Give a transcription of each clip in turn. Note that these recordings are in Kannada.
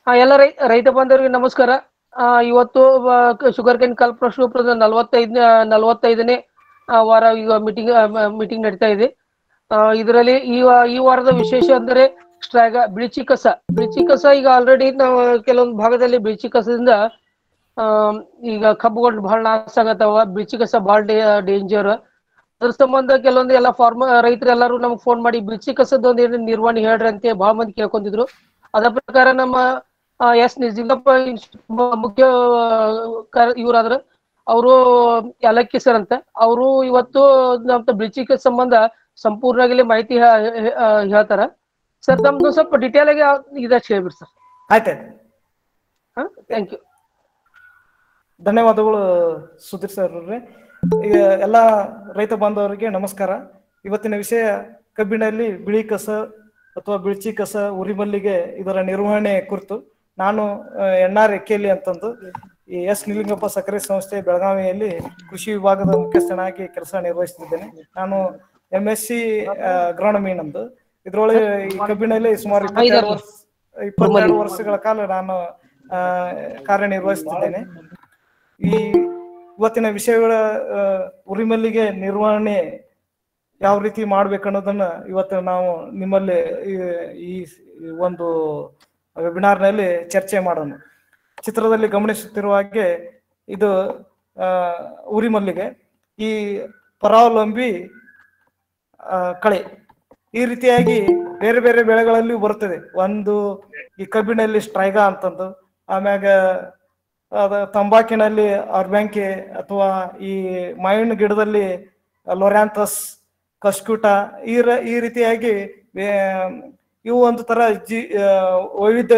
ಹಾ ಎಲ್ಲ ರೈ ರೈತ ಬಾಂಧವರಿಗೆ ನಮಸ್ಕಾರ ಆ, ಇವತ್ತು ಶುಗರ್ ಕೇನ್ ಕಲ್ಪವೃಕ್ಷದ ನಲವತ್ತೈದನೇ ನಲವತ್ತೈದನೇ ಆ, ವಾರ ಈಗ ಮೀಟಿಂಗ್ ಮೀಟಿಂಗ್ ನಡೀತಾ ಇದೆ ಇದರಲ್ಲಿ ಈ ವಾ- ಈ ವಾರದ ವಿಶೇಷ ಅಂದರೆ ಸ್ಟ್ರಾಗ ಬಿಳಿಚಿ ಕಸ ಬಿಳಿಚಿ ಕಸ ಈಗ ಆಲ್ರೆಡಿ ನಾವು ಕೆಲವೊಂದು ಭಾಗದಲ್ಲಿ ಬಿಳಿಚಿ ಕಸದಿಂದ ಆ, ಈಗ ಕಬ್ಬುಗಳು ಬಹಳ ನಾಶ ಆಗತ್ತವ ಬಿಳಿಚಿ ಕಸ ಬಹಳ ಡೇಂಜರ್ ಅದ್ರ ಸಂಬಂಧ ಕೆಲವೊಂದು ಎಲ್ಲ ಫಾರ್ಮ ರೈತರು ಎಲ್ಲರೂ ನಮ್ಗೆ ಫೋನ್ ಮಾಡಿ ಬಿಳಿಚಿ ಕಸದ ಒಂದು ಏನು ನಿರ್ವಹಣೆ ಹೇಳ್ರಿ ಅಂತ ಬಹಳ ಮಂದಿ ಕೇಳ್ಕೊಂಡಿದ್ರು ಅದ ಪ್ರಕಾರ ನಮ್ಮ ಆ, ಎಸ್ ನಿಜಿಂಗಪ್ಪ ಇನ್ಸ್ಟಿಟ್ಯೂಟ್ ಮುಖ್ಯ ಇವರಾದ್ರ ಅವರು ಯಲಕ್ಕಿ ಸರ್ ಅಂತ ಅವರು ಇವತ್ತು ನಮ್ಮ ಬ್ಲೀಚಿಂಗ್ ಸಂಬಂಧ ಸಂಪೂರ್ಣವಾಗಿ ಮಾಹಿತಿ ಹೇ- ಹೇ- ಆ, ಹೇಳ್ತಾರ ಸರ್ ತಮ್ದು ಸ್ವಲ್ಪ ಡಿಟೇಲ್ ಆಗಿ ಇದಷ್ಟು ಹೇಳ್ಬಿಡಿ ಸರ್ ಆಯ್ತಾಯ್ತು ಹಾ ಥ್ಯಾಂಕ್ ಯು ಧನ್ಯವಾದಗಳು ಸುಧೀರ್ ಸರ್ ಅವ್ರೆ ಈಗ ಎಲ್ಲ ರೈತ ಬಾಂಧವರಿಗೆ ನಮಸ್ಕಾರ ಇವತ್ತಿನ ವಿಷಯ ಕಬ್ಬಿನಲ್ಲಿ ಬಿಳಿ ಕಸ ಅಥವಾ ಬಿಳ್ಚಿ ಕಸ ಉರಿಮಲ್ಲಿಗೆ ಇದರ ನಿರ್ವಹಣೆ ಕುರಿತು ನಾನು ಎನ್ ಆರ್ ಎಕೆಲಿ ಅಂತಂದು ಈ ಎಸ್ ನಿಲಿಂಗಪ್ಪ ಸಕ್ಕರೆ ಸಂಸ್ಥೆ ಬೆಳಗಾವಿಯಲ್ಲಿ ಕೃಷಿ ವಿಭಾಗದ ಮುಖ್ಯಸ್ಥನಾಗಿ ಕೆಲಸ ನಿರ್ವಹಿಸುತ್ತಿದ್ದೇನೆ ನಾನು ಎಂ ಎಸ್ ಸಿ ಅಗ್ರಾನಮಿ ನಮ್ದು ಇದ್ರೊಳಗೆ ಈ ಕಬ್ಬಿನಲ್ಲಿ ಸುಮಾರು ಇಪ್ಪತ್ತೆರಡು ವರ್ಷ ಇಪ್ಪತ್ತೆರಡು ವರ್ಷಗಳ ಕಾಲ ನಾನು ಆ, ಕಾರ್ಯನಿರ್ವಹಿಸುತ್ತಿದ್ದೇನೆ ಈ ಇವತ್ತಿನ ವಿಷಯಗಳ ಆ, ಉರಿಮಲ್ಲಿಗೆ ನಿರ್ವಹಣೆ ಯಾವ ರೀತಿ ಮಾಡ್ಬೇಕು ಅನ್ನೋದನ್ನ ಇವತ್ತು ನಾವು ನಿಮ್ಮಲ್ಲಿ ಈ- ಈ ಒಂದು ವೆಬಿನಾರ್ನಲ್ಲಿ ಚರ್ಚೆ ಮಾಡೋಣ ಚಿತ್ರದಲ್ಲಿ ಗಮನಿಸುತ್ತಿರುವ ಹಾಗೆ ಇದು ಆ, ಉರಿಮಲ್ಲಿಗೆ ಈ ಪರಾವಲಂಬಿ ಆ, ಕಳೆ ಈ ರೀತಿಯಾಗಿ ಬೇರೆ ಬೇರೆ ಬೆಳೆಗಳಲ್ಲಿ ಬರುತ್ತದೆ ಒಂದು ಈ ಕಬ್ಬಿನಲ್ಲಿ ಸ್ಟ್ರೈಗಾ ಅಂತಂದು ಆಮ್ಯಾಗ ಅದ ತಂಬಾಕಿನಲ್ಲಿ ಆರ್ಬ್ಯಾಂಕೆ ಅಥವಾ ಈ ಮಾವಿನ ಗಿಡದಲ್ಲಿ ಲೊರ್ಯಾಂಥಸ್ ಕಸ್ಕುಟ ಈ ರ- ಈ ರೀತಿಯಾಗಿ ಬೇ- ಇವು ಒಂದು ತರ ಜಿ ವೈವಿಧ್ಯ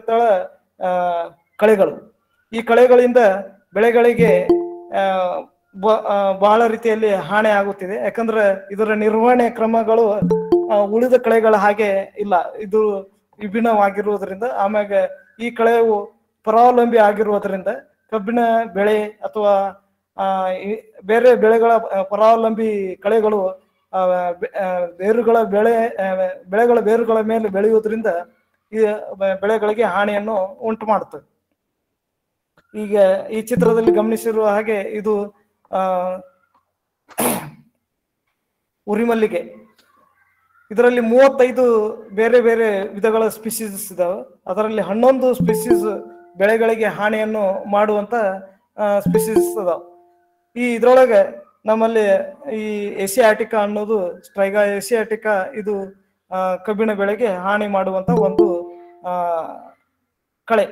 ಕಳೆಗಳು ಈ ಕಳೆಗಳಿಂದ ಬೆಳೆಗಳಿಗೆ ಆ, ಬ- ಆ, ಬಹಳ ರೀತಿಯಲ್ಲಿ ಹಾನಿ ಆಗುತ್ತಿದೆ ಯಾಕಂದ್ರೆ ಇದರ ನಿರ್ವಹಣೆ ಕ್ರಮಗಳು ಆ, ಉಳಿದ ಕಳೆಗಳ ಹಾಗೆ ಇಲ್ಲ ಇದು ವಿಭಿನ್ನವಾಗಿರುವುದರಿಂದ ಆಮ್ಯಾಗ ಈ ಕಳೆವು ಪರಾವಲಂಬಿ ಆಗಿರುವುದರಿಂದ ಕಬ್ಬಿನ ಬೆಳೆ ಅಥವಾ ಆ, ಈ- ಬೇರೆ ಬೆಳೆಗಳ ಆ, ಪರಾವಲಂಬಿ ಕಳೆಗಳು ಆ, ಬೆ- ಆ, ಬೇರುಗಳ ಬೆಳೆ ಆ, ಬೆಳೆಗಳ ಬೇರುಗಳ ಮೇಲೆ ಬೆಳೆಯುವುದರಿಂದ ಈ ಬೆ- ಬೆಳೆಗಳಿಗೆ ಹಾನಿಯನ್ನು ಉಂಟು ಮಾಡುತ್ತದೆ ಈಗ ಈ ಚಿತ್ರದಲ್ಲಿ ಗಮನಿಸಿರುವ ಹಾಗೆ ಇದು ಆ ಉರಿಮಲ್ಲಿಗೆ ಇದರಲ್ಲಿ ಮೂವತ್ತೈದು ಬೇರೆ ಬೇರೆ ವಿಧಗಳ ಸ್ಪೀಸೀಸ್ ಇದಾವೆ ಅದರಲ್ಲಿ ಹನ್ನೊಂದು ಸ್ಪೀಸೀಸ್ ಬೆಳೆಗಳಿಗೆ ಹಾನಿಯನ್ನು ಮಾಡುವಂತ ಸ್ಪೀಸೀಸ್ ಅದಾವ ಈ ಇದ್ರೊಳಗೆ ನಮ್ಮಲ್ಲಿ ಈ ಏಸಿಯಾಟಿಕಾ ಅನ್ನೋದು ಸ್ಟ್ರೈಗಾ ಏಸಿಯಾಟಿಕಾ ಇದು ಆ, ಕಬ್ಬಿಣ ಬೆಳೆಗೆ ಹಾನಿ ಮಾಡುವಂತ ಒಂದು ಆ ಕಳೆ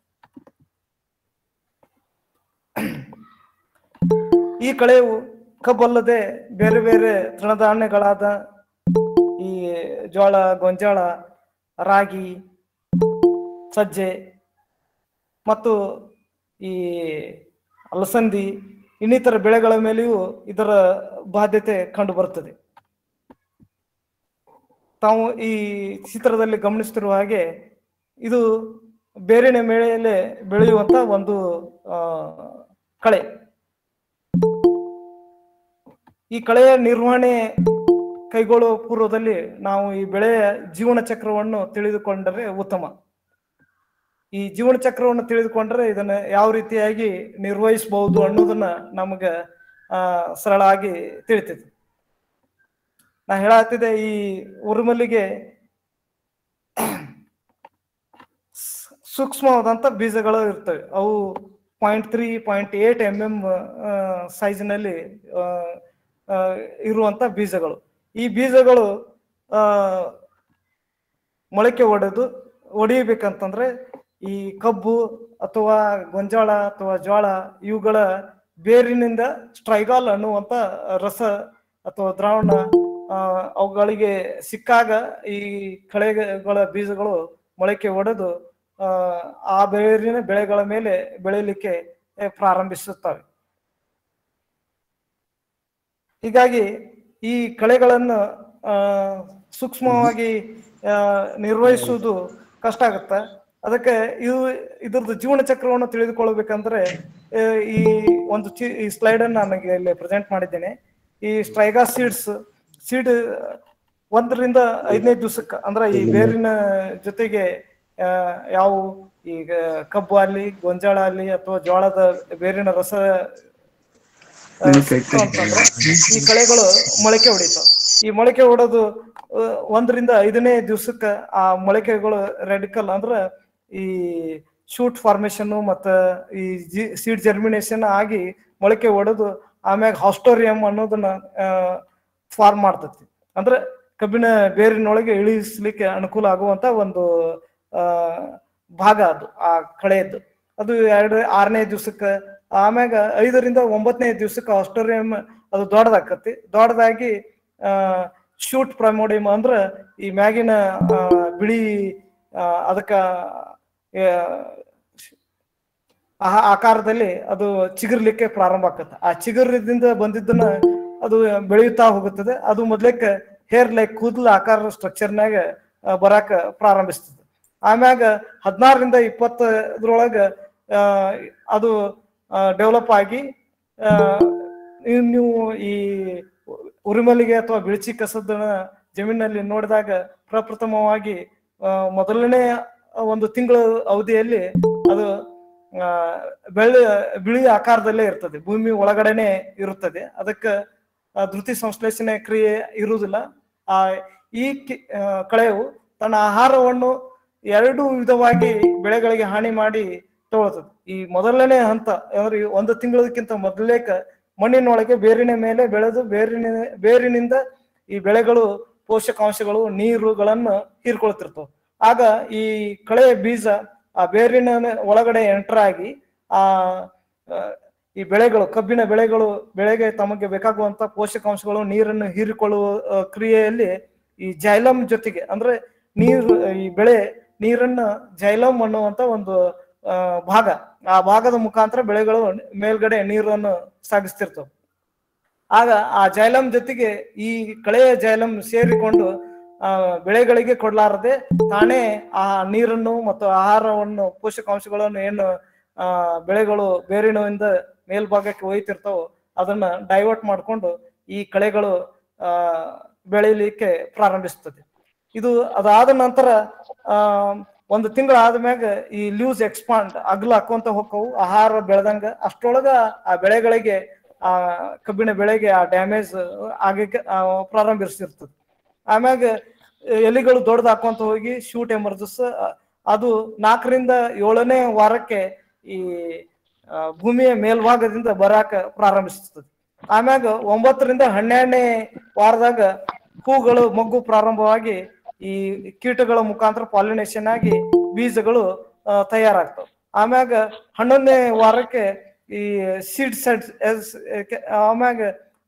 ಈ ಕಳೆಯು ಕಬ್ಬಲ್ಲದೆ ಬೇರೆ ಬೇರೆ ತೃಣಧಾನ್ಯಗಳಾದ ಈ ಜೋಳ ಗೊಂಜಾಳ ರಾಗಿ ಸಜ್ಜೆ ಮತ್ತು ಈ ಅಲಸಂದಿ ಇನ್ನಿತರ ಬೆಳೆಗಳ ಮೇಲೆಯೂ ಇದರ ಬಾಧ್ಯತೆ ಕಂಡು ಬರುತ್ತದೆ ತಾವು ಈ ಚಿತ್ರದಲ್ಲಿ ಗಮನಿಸುತ್ತಿರುವ ಹಾಗೆ ಇದು ಬೇರಿನ ಮೇಲೆ ಬೆಳೆಯುವಂತ ಒಂದು ಆ, ಕಳೆ ಈ ಕಳೆಯ ನಿರ್ವಹಣೆ ಕೈಗೊಳ್ಳುವ ಪೂರ್ವದಲ್ಲಿ ನಾವು ಈ ಬೆಳೆಯ ಜೀವನ ಚಕ್ರವನ್ನು ತಿಳಿದುಕೊಂಡರೆ ಉತ್ತಮ ಈ ಜೀವನ ಚಕ್ರವನ್ನು ತಿಳಿದುಕೊಂಡ್ರೆ ಇದನ್ನ ಯಾವ ರೀತಿಯಾಗಿ ನಿರ್ವಹಿಸಬಹುದು ಅನ್ನೋದನ್ನ ನಮಗೆ ಆ ಸರಳ ಆಗಿ ತಿಳಿತೈತಿ ನಾ ಹೇಳತ್ತಿದ್ದೆ ಈ ಉರುಮಲ್ಲಿಗೆ ಸ್- ಸೂಕ್ಷ್ಮವಾದಂತ ಬೀಜಗಳು ಇರ್ತವೆ ಅವು point three point eight M M ಸೈಜ್ನಲ್ಲಿ ಇರುವಂತ ಬೀಜಗಳು ಈ ಬೀಜಗಳು ಆ ಮೊಳಕೆ ಒಡೆದು ಒಡೆಯಬೇಕಂತಂದ್ರೆ ಈ ಕಬ್ಬು ಅಥವಾ ಗೊಂಜಾಳ ಅಥವಾ ಜೋಳ ಇವುಗಳ ಬೇರಿನಿಂದ ಸ್ಟ್ರೈಗಾಲ್ ಅನ್ನುವಂತ ರಸ ಅಥವಾ ದ್ರಾವಣ ಆ, ಅವುಗಳಿಗೆ ಸಿಕ್ಕಾಗ ಈ ಕಳೆಗಳ ಬೀಜಗಳು ಮೊಳಕೆ ಒಡೆದು ಆ, ಆ ಬೇರಿನ ಬೆಳೆಗಳ ಮೇಲೆ ಬೆಳೆಯಲಿಕ್ಕೆ ಏ, ಪ್ರಾರಂಭಿಸುತ್ತವೆ ಹೀಗಾಗಿ ಈ ಕಳೆಗಳನ್ನು ಆ, ಸೂಕ್ಷ್ಮವಾಗಿ ಆ, ನಿರ್ವಹಿಸುವುದು ಕಷ್ಟ ಆಗುತ್ತೆ ಅದಕ್ಕೆ ಇದು ಇದ್ರದ್ದು ಜೀವನ ಚಕ್ರವನ್ನು ತಿಳಿದುಕೊಳ್ಬೇಕಂದ್ರೆ ಆ, ಈ ಒಂದು ಚಿ ಈ ಸ್ಲೈಡ್ ಅನ್ನು ನನಗೆ ಇಲ್ಲಿ ಪ್ರೆಸೆಂಟ್ ಮಾಡಿದ್ದೇನೆ ಈ ಸ್ಟ್ರೈಗಾ ಸೀಡ್ಸ್ ಸೀಡ್ ಒಂದರಿಂದ ಐದನೇ ದಿವಸಕ್ಕೆ ಅಂದ್ರೆ ಈ ಬೇರಿನ ಜೊತೆಗೆ ಆ, ಯಾವ ಈಗ ಕಬ್ಬು ಅಲ್ಲಿ ಗೊಂಜಾಳ ಅಲ್ಲಿ ಅಥವಾ ಜೋಳದ ಬೇರಿನ ರಸ ಆ, ಸಿಕ್ತು ಅಂತಂದ್ರೆ ಈ ಕಳೆಗಳು ಮೊಳಕೆ ಹೊಡಿತಾವ ಈ ಮೊಳಕೆ ಹೊಡೋದು ಆ, ಒಂದರಿಂದ ಐದನೇ ದಿವ್ಸಕ್ಕ ಆ ಮೊಳಕೆಗಳು ರೆಡಿಕಲ್ ಅಂದ್ರ ಈ ಶೂಟ್ ಫಾರ್ಮೇಶನ್ ಮತ್ತ ಈ ಸೀಡ್ ಜರ್ಮಿನೇಷನ್ ಆಗಿ ಮೊಳಕೆ ಹೊಡೆದು ಆಮ್ಯಾಗ ಹಾಸ್ಟೋರಿಯಂ ಅನ್ನೋದನ್ನ ಫಾರ್ಮ್ ಮಾಡ್ತತಿ ಅಂದ್ರೆ ಕಬ್ಬಿನ ಬೇರಿನೊಳಗೆ ಇಳಿಸ್ಲಿಕ್ಕೆ ಅನುಕೂಲ ಆಗುವಂತ ಒಂದು ಆ ಭಾಗ ಅದು ಆ ಕಳೆಯದ್ದು ಅದು ಎರಡು ಆರನೇ ದಿವ್ಸಕ್ಕೆ ಆಮ್ಯಾಗ ಐದರಿಂದ ಒಂಬತ್ತನೇ ದಿವ್ಸಕ್ಕೆ ಆಸ್ಟೋರಿಯಂ ಅದು ದೊಡ್ಡದಾಕತಿ ದೊಡ್ಡದಾಗಿ ಆ ಶೂಟ್ ಪ್ರಮೋಡಿಯಂ ಅಂದ್ರ ಈ ಮ್ಯಾಗಿನ ಆ, ಬಿಳಿ ಆ, ಅದಕ್ಕ ಆ, ಆ ಆಕಾರದಲ್ಲಿ ಅದು ಚಿಗುರ್ಲಿಕ್ಕೆ ಪ್ರಾರಂಭ ಆಕತ್ತೆ ಆ ಚಿಗುರದಿಂದ ಬಂದಿದ್ದನ್ನ ಅದು ಬೆಳೆಯುತ್ತಾ ಹೋಗುತ್ತದೆ ಅದು ಮೊದ್ಲಕ್ಕೆ ಹೇರ್ ಲೈಕ್ ಕೂದಲ ಆಕಾರ ಸ್ಟ್ರಕ್ಚರ್ನಾಗ ಬರಾಕ ಪ್ರಾರಂಭಿಸ್ತದೆ ಆಮ್ಯಾಗ ಹದಿನಾರರಿಂದ ಇಪ್ಪತ್ತರೊಳಗ ಆ, ಅದು ಡೆವಲಪ್ ಆಗಿ ಆ, ಇವ್ ನೀವು ಈ ಉರಿಮಲ್ಲಿಗೆ ಅಥವಾ ಬಿಳಿಚಿ ಕಸದನ್ನ ಜಮೀನಲ್ಲಿ ನೋಡಿದಾಗ ಪ್ರಪ್ರಥಮವಾಗಿ ಆ, ಮೊದಲನೇ ಒಂದು ತಿಂಗಳ ಅವಧಿಯಲ್ಲಿ ಅದು ಆ, ಬೆಳ್ಳಿ ಬಿಳಿ ಆಕಾರದಲ್ಲೇ ಇರ್ತದೆ ಭೂಮಿ ಒಳಗಡೆನೆ ಇರುತ್ತದೆ ಅದಕ್ಕೆ ಆ, ಧೃತಿ ಸಂಶ್ಲೇಷಣೆ ಕ್ರಿಯೆ ಇರುವುದಿಲ್ಲ ಆ ಈ ಕಿ- ಆ, ಕಳೆಯು ತನ್ನ ಆಹಾರವನ್ನು ಎರಡು ವಿಧವಾಗಿ ಬೆಳೆಗಳಿಗೆ ಹಾನಿ ಮಾಡಿ ತಗೊಳ್ತದೆ ಈ ಮೊದಲನೇ ಹಂತ ಅಂದ್ರೆ ಈ ಒಂದು ತಿಂಗಳಕ್ಕಿಂತ ಮೊದಲೇಕ ಮಣ್ಣಿನೊಳಗೆ ಬೇರಿನ ಮೇಲೆ ಬೆಳೆದು ಬೇರಿನ ಬೇರಿನಿಂದ ಈ ಬೆಳೆಗಳು ಪೋಷಕಾಂಶಗಳು ನೀರುಗಳನ್ನು ಹೀರ್ಕೊಳ್ತಿರ್ತವೆ ಆಗ ಈ ಕಳೆಯ ಬೀಜ ಆ ಬೇರಿನ ಒಳಗಡೆ ಎಂಟರ್ ಆಗಿ ಆ ಆ, ಈ ಬೆಳೆಗಳು ಕಬ್ಬಿನ ಬೆಳೆಗಳು ಬೆಳೆಗೆ ತಮಗೆ ಬೇಕಾಗುವಂತ ಪೋಷಕಾಂಶಗಳು ನೀರನ್ನು ಹೀರಿಕೊಳ್ಳುವ ಆ, ಕ್ರಿಯೆಯಲ್ಲಿ ಈ ಜೈಲಮ್ ಜೊತೆಗೆ ಅಂದ್ರೆ ನೀರು ಈ ಬೆಳೆ ನೀರನ್ನ ಜೈಲಮ್ ಅನ್ನುವಂತ ಒಂದು ಆ, ಭಾಗ ಆ ಭಾಗದ ಮುಖಾಂತರ ಬೆಳೆಗಳು ಮೇಲ್ಗಡೆ ನೀರನ್ನು ಸಾಗಿಸ್ತಿರ್ತವೆ ಆಗ ಆ ಜೈಲಂ ಜೊತೆಗೆ ಈ ಕಳೆಯ ಜೈಲಂ ಸೇರಿಕೊಂಡು ಆ ಬೆಳೆಗಳಿಗೆ ಕೊಡ್ಲಾರದೆ ತಾನೇ ಆ ನೀರನ್ನು ಮತ್ತು ಆಹಾರವನ್ನು ಪೋಷಕಾಂಶಗಳನ್ನು ಏನು ಆ ಬೆಳೆಗಳು ಬೇರಿನಿಂದ ಮೇಲ್ಭಾಗಕ್ಕೆ ಒಯ್ತಿರ್ತಾವೋ ಅದನ್ನ ಡೈವರ್ಟ್ ಮಾಡಿಕೊಂಡು ಈ ಕಳೆಗಳು ಆ ಬೆಳೀಲಿಕ್ಕೆ ಪ್ರಾರಂಭಿಸ್ತದೆ ಇದು ಅದಾದ ನಂತರ ಆ ಒಂದು ತಿಂಗಳ ಆದ್ಮ್ಯಾಗ ಈ ಲೂಸ್ ಎಕ್ಸ್ಪಾಂಡ್ ಅಗ್ಲ ಹಾಕೊಂತ ಹೋಕ್ಕವು ಆಹಾರ ಬೆಳೆದಂಗ ಅಷ್ಟೊಳಗ ಆ ಬೆಳೆಗಳಿಗೆ ಆ ಕಬ್ಬಿನ ಬೆಳೆಗೆ ಆ ಡ್ಯಾಮೇಜ್ ಆಗಕ್ಕೆ ಆ, ಪ್ರಾರಂಭಿಸಿರ್ತದೆ ಆಮ್ಯಾಗ ಎಲಿಗಳು ದೊಡ್ಡದು ಹಾಕೊಂತ ಹೋಗಿ ಶೂಟ್ ಎಮರ್ಜಸ್ ಅದು ನಾಲ್ಕರಿಂದ ಏಳನೇ ವಾರಕ್ಕೆ ಈ ಆ, ಭೂಮಿಯ ಮೇಲ್ಭಾಗದಿಂದ ಬರಾಕ ಪ್ರಾರಂಭಿಸ್ತದೆ ಆಮ್ಯಾಗ ಒಂಬತ್ತರಿಂದ ಹನ್ನೆರಡನೇ ವಾರದಾಗ ಹೂಗಳು ಮೊಗ್ಗು ಪ್ರಾರಂಭವಾಗಿ ಈ ಕೀಟಗಳ ಮುಖಾಂತರ ಪಾಲಿನೇಷನ್ ಆಗಿ ಬೀಜಗಳು ಆ, ತಯಾರಾಗ್ತವೆ ಆಮ್ಯಾಗ ಹನ್ನೊಂದನೇ ವಾರಕ್ಕೆ ಈ ಸೀಡ್ ಸೆಟ್ ಆಮ್ಯಾಗ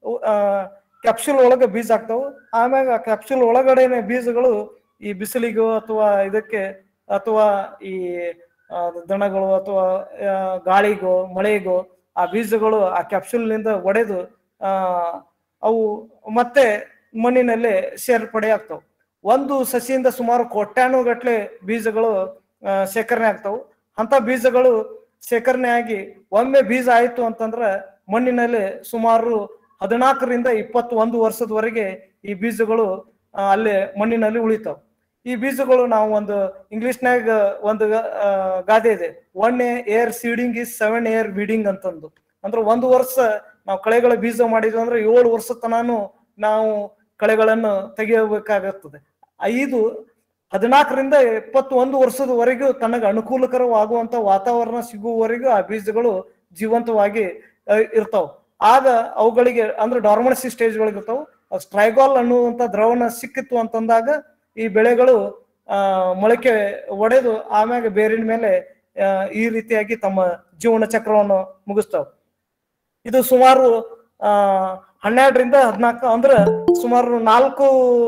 ಕ್ಯಾಪ್ಸುಲ್ ಒಳಗೆ ಬೀಜ ಆಗ್ತಾವು ಆಮ್ಯಾಗ ಕ್ಯಾಪ್ಸುಲ್ ಒಳಗಡೆನೆ ಬೀಜಗಳು ಈ ಬಿಸಿಲಿಗೋ ಅಥವಾ ಇದಕ್ಕೆ ಅಥವಾ ಈ ಆ, ದನಗಳು ಅಥವಾ ಆ, ಗಾಳಿಗೋ ಮಳೆಗೋ ಆ ಬೀಜಗಳು ಆ ಕ್ಯಾಪ್ಸುಲ್ನಿಂದ ಒಡೆದು ಆ ಅವು ಮತ್ತೆ ಮಣ್ಣಿನಲ್ಲಿ ಸೇರ್ಪಡೆ ಆಗ್ತಾವು ಒಂದು ಸಸಿಯಿಂದ ಸುಮಾರು ಕೋಟ್ಯಾನು ಗಟ್ಲೆ ಬೀಜಗಳು ಆ, ಶೇಖರಣೆ ಆಗ್ತಾವು ಅಂತ ಬೀಜಗಳು ಶೇಖರಣೆ ಆಗಿ ಒಮ್ಮೆ ಬೀಜ ಆಯ್ತು ಅಂತಂದ್ರ ಮಣ್ಣಿನಲ್ಲಿ ಸುಮಾರು ಹದಿನಾಲ್ಕರಿಂದ ಇಪ್ಪತ್ತು ಒಂದು ವರ್ಷದವರೆಗೆ ಈ ಬೀಜಗಳು ಆ, ಅಲ್ಲೇ ಮಣ್ಣಿನಲ್ಲಿ ಉಳಿತಾವ್ ಈ ಬೀಜಗಳು ನಾವು ಒಂದು ಇಂಗ್ಲಿಷ್ನಾಗ ಒಂದು ಆ, ಗಾದೆ ಇದೆ one year seeding is seven year weeding ಅಂತಂದು ಅಂದ್ರೆ ಒಂದು ವರ್ಷ ನಾವು ಕಳೆಗಳ ಬೀಜ ಮಾಡಿದ್ವಿ ಅಂದ್ರೆ ಏಳು ವರ್ಷ ತನಾನು ನಾವು ಕಳೆಗಳನ್ನು ತೆಗೆಯಬೇಕಾಗುತ್ತದೆ ಐದು ಹದಿನಾಲ್ಕರಿಂದ ಇಪ್ಪತ್ತು ಒಂದು ವರ್ಷದವರೆಗೂ ತನಗೆ ಅನುಕೂಲಕರವಾಗುವಂತ ವಾತಾವರಣ ಸಿಗುವವರೆಗೂ ಆ ಬೀಜಗಳು ಜೀವಂತವಾಗಿ ಆ, ಇರ್ತಾವ್ ಆಗ ಅವುಗಳಿಗೆ ಅಂದ್ರೆ ಡಾರ್ಮನ್ಸಿ ಸ್ಟೇಜ್ ಒಳಗೆ ಇರ್ತಾವ ಸ್ಟ್ರೈಗಾಲ್ ಅನ್ನುವಂತ ದ್ರವಣ ಸಿಕ್ಕಿತ್ತು ಅಂತಂದಾಗ ಈ ಬೆಳೆಗಳು ಆ ಮೊಳಕೆ ಒಡೆದು ಆಮ್ಯಾಗ ಬೇರಿನ ಮೇಲೆ ಆ, ಈ ರೀತಿಯಾಗಿ ತಮ್ಮ ಜೀವನ ಚಕ್ರವನ್ನು ಮುಗಿಸ್ತಾವ ಇದು ಸುಮಾರು ಆ ಹನ್ನೆರಡರಿಂದ ಹದಿನಾಲ್ಕು ಅಂದ್ರೆ ಸುಮಾರು ನಾಲ್ಕು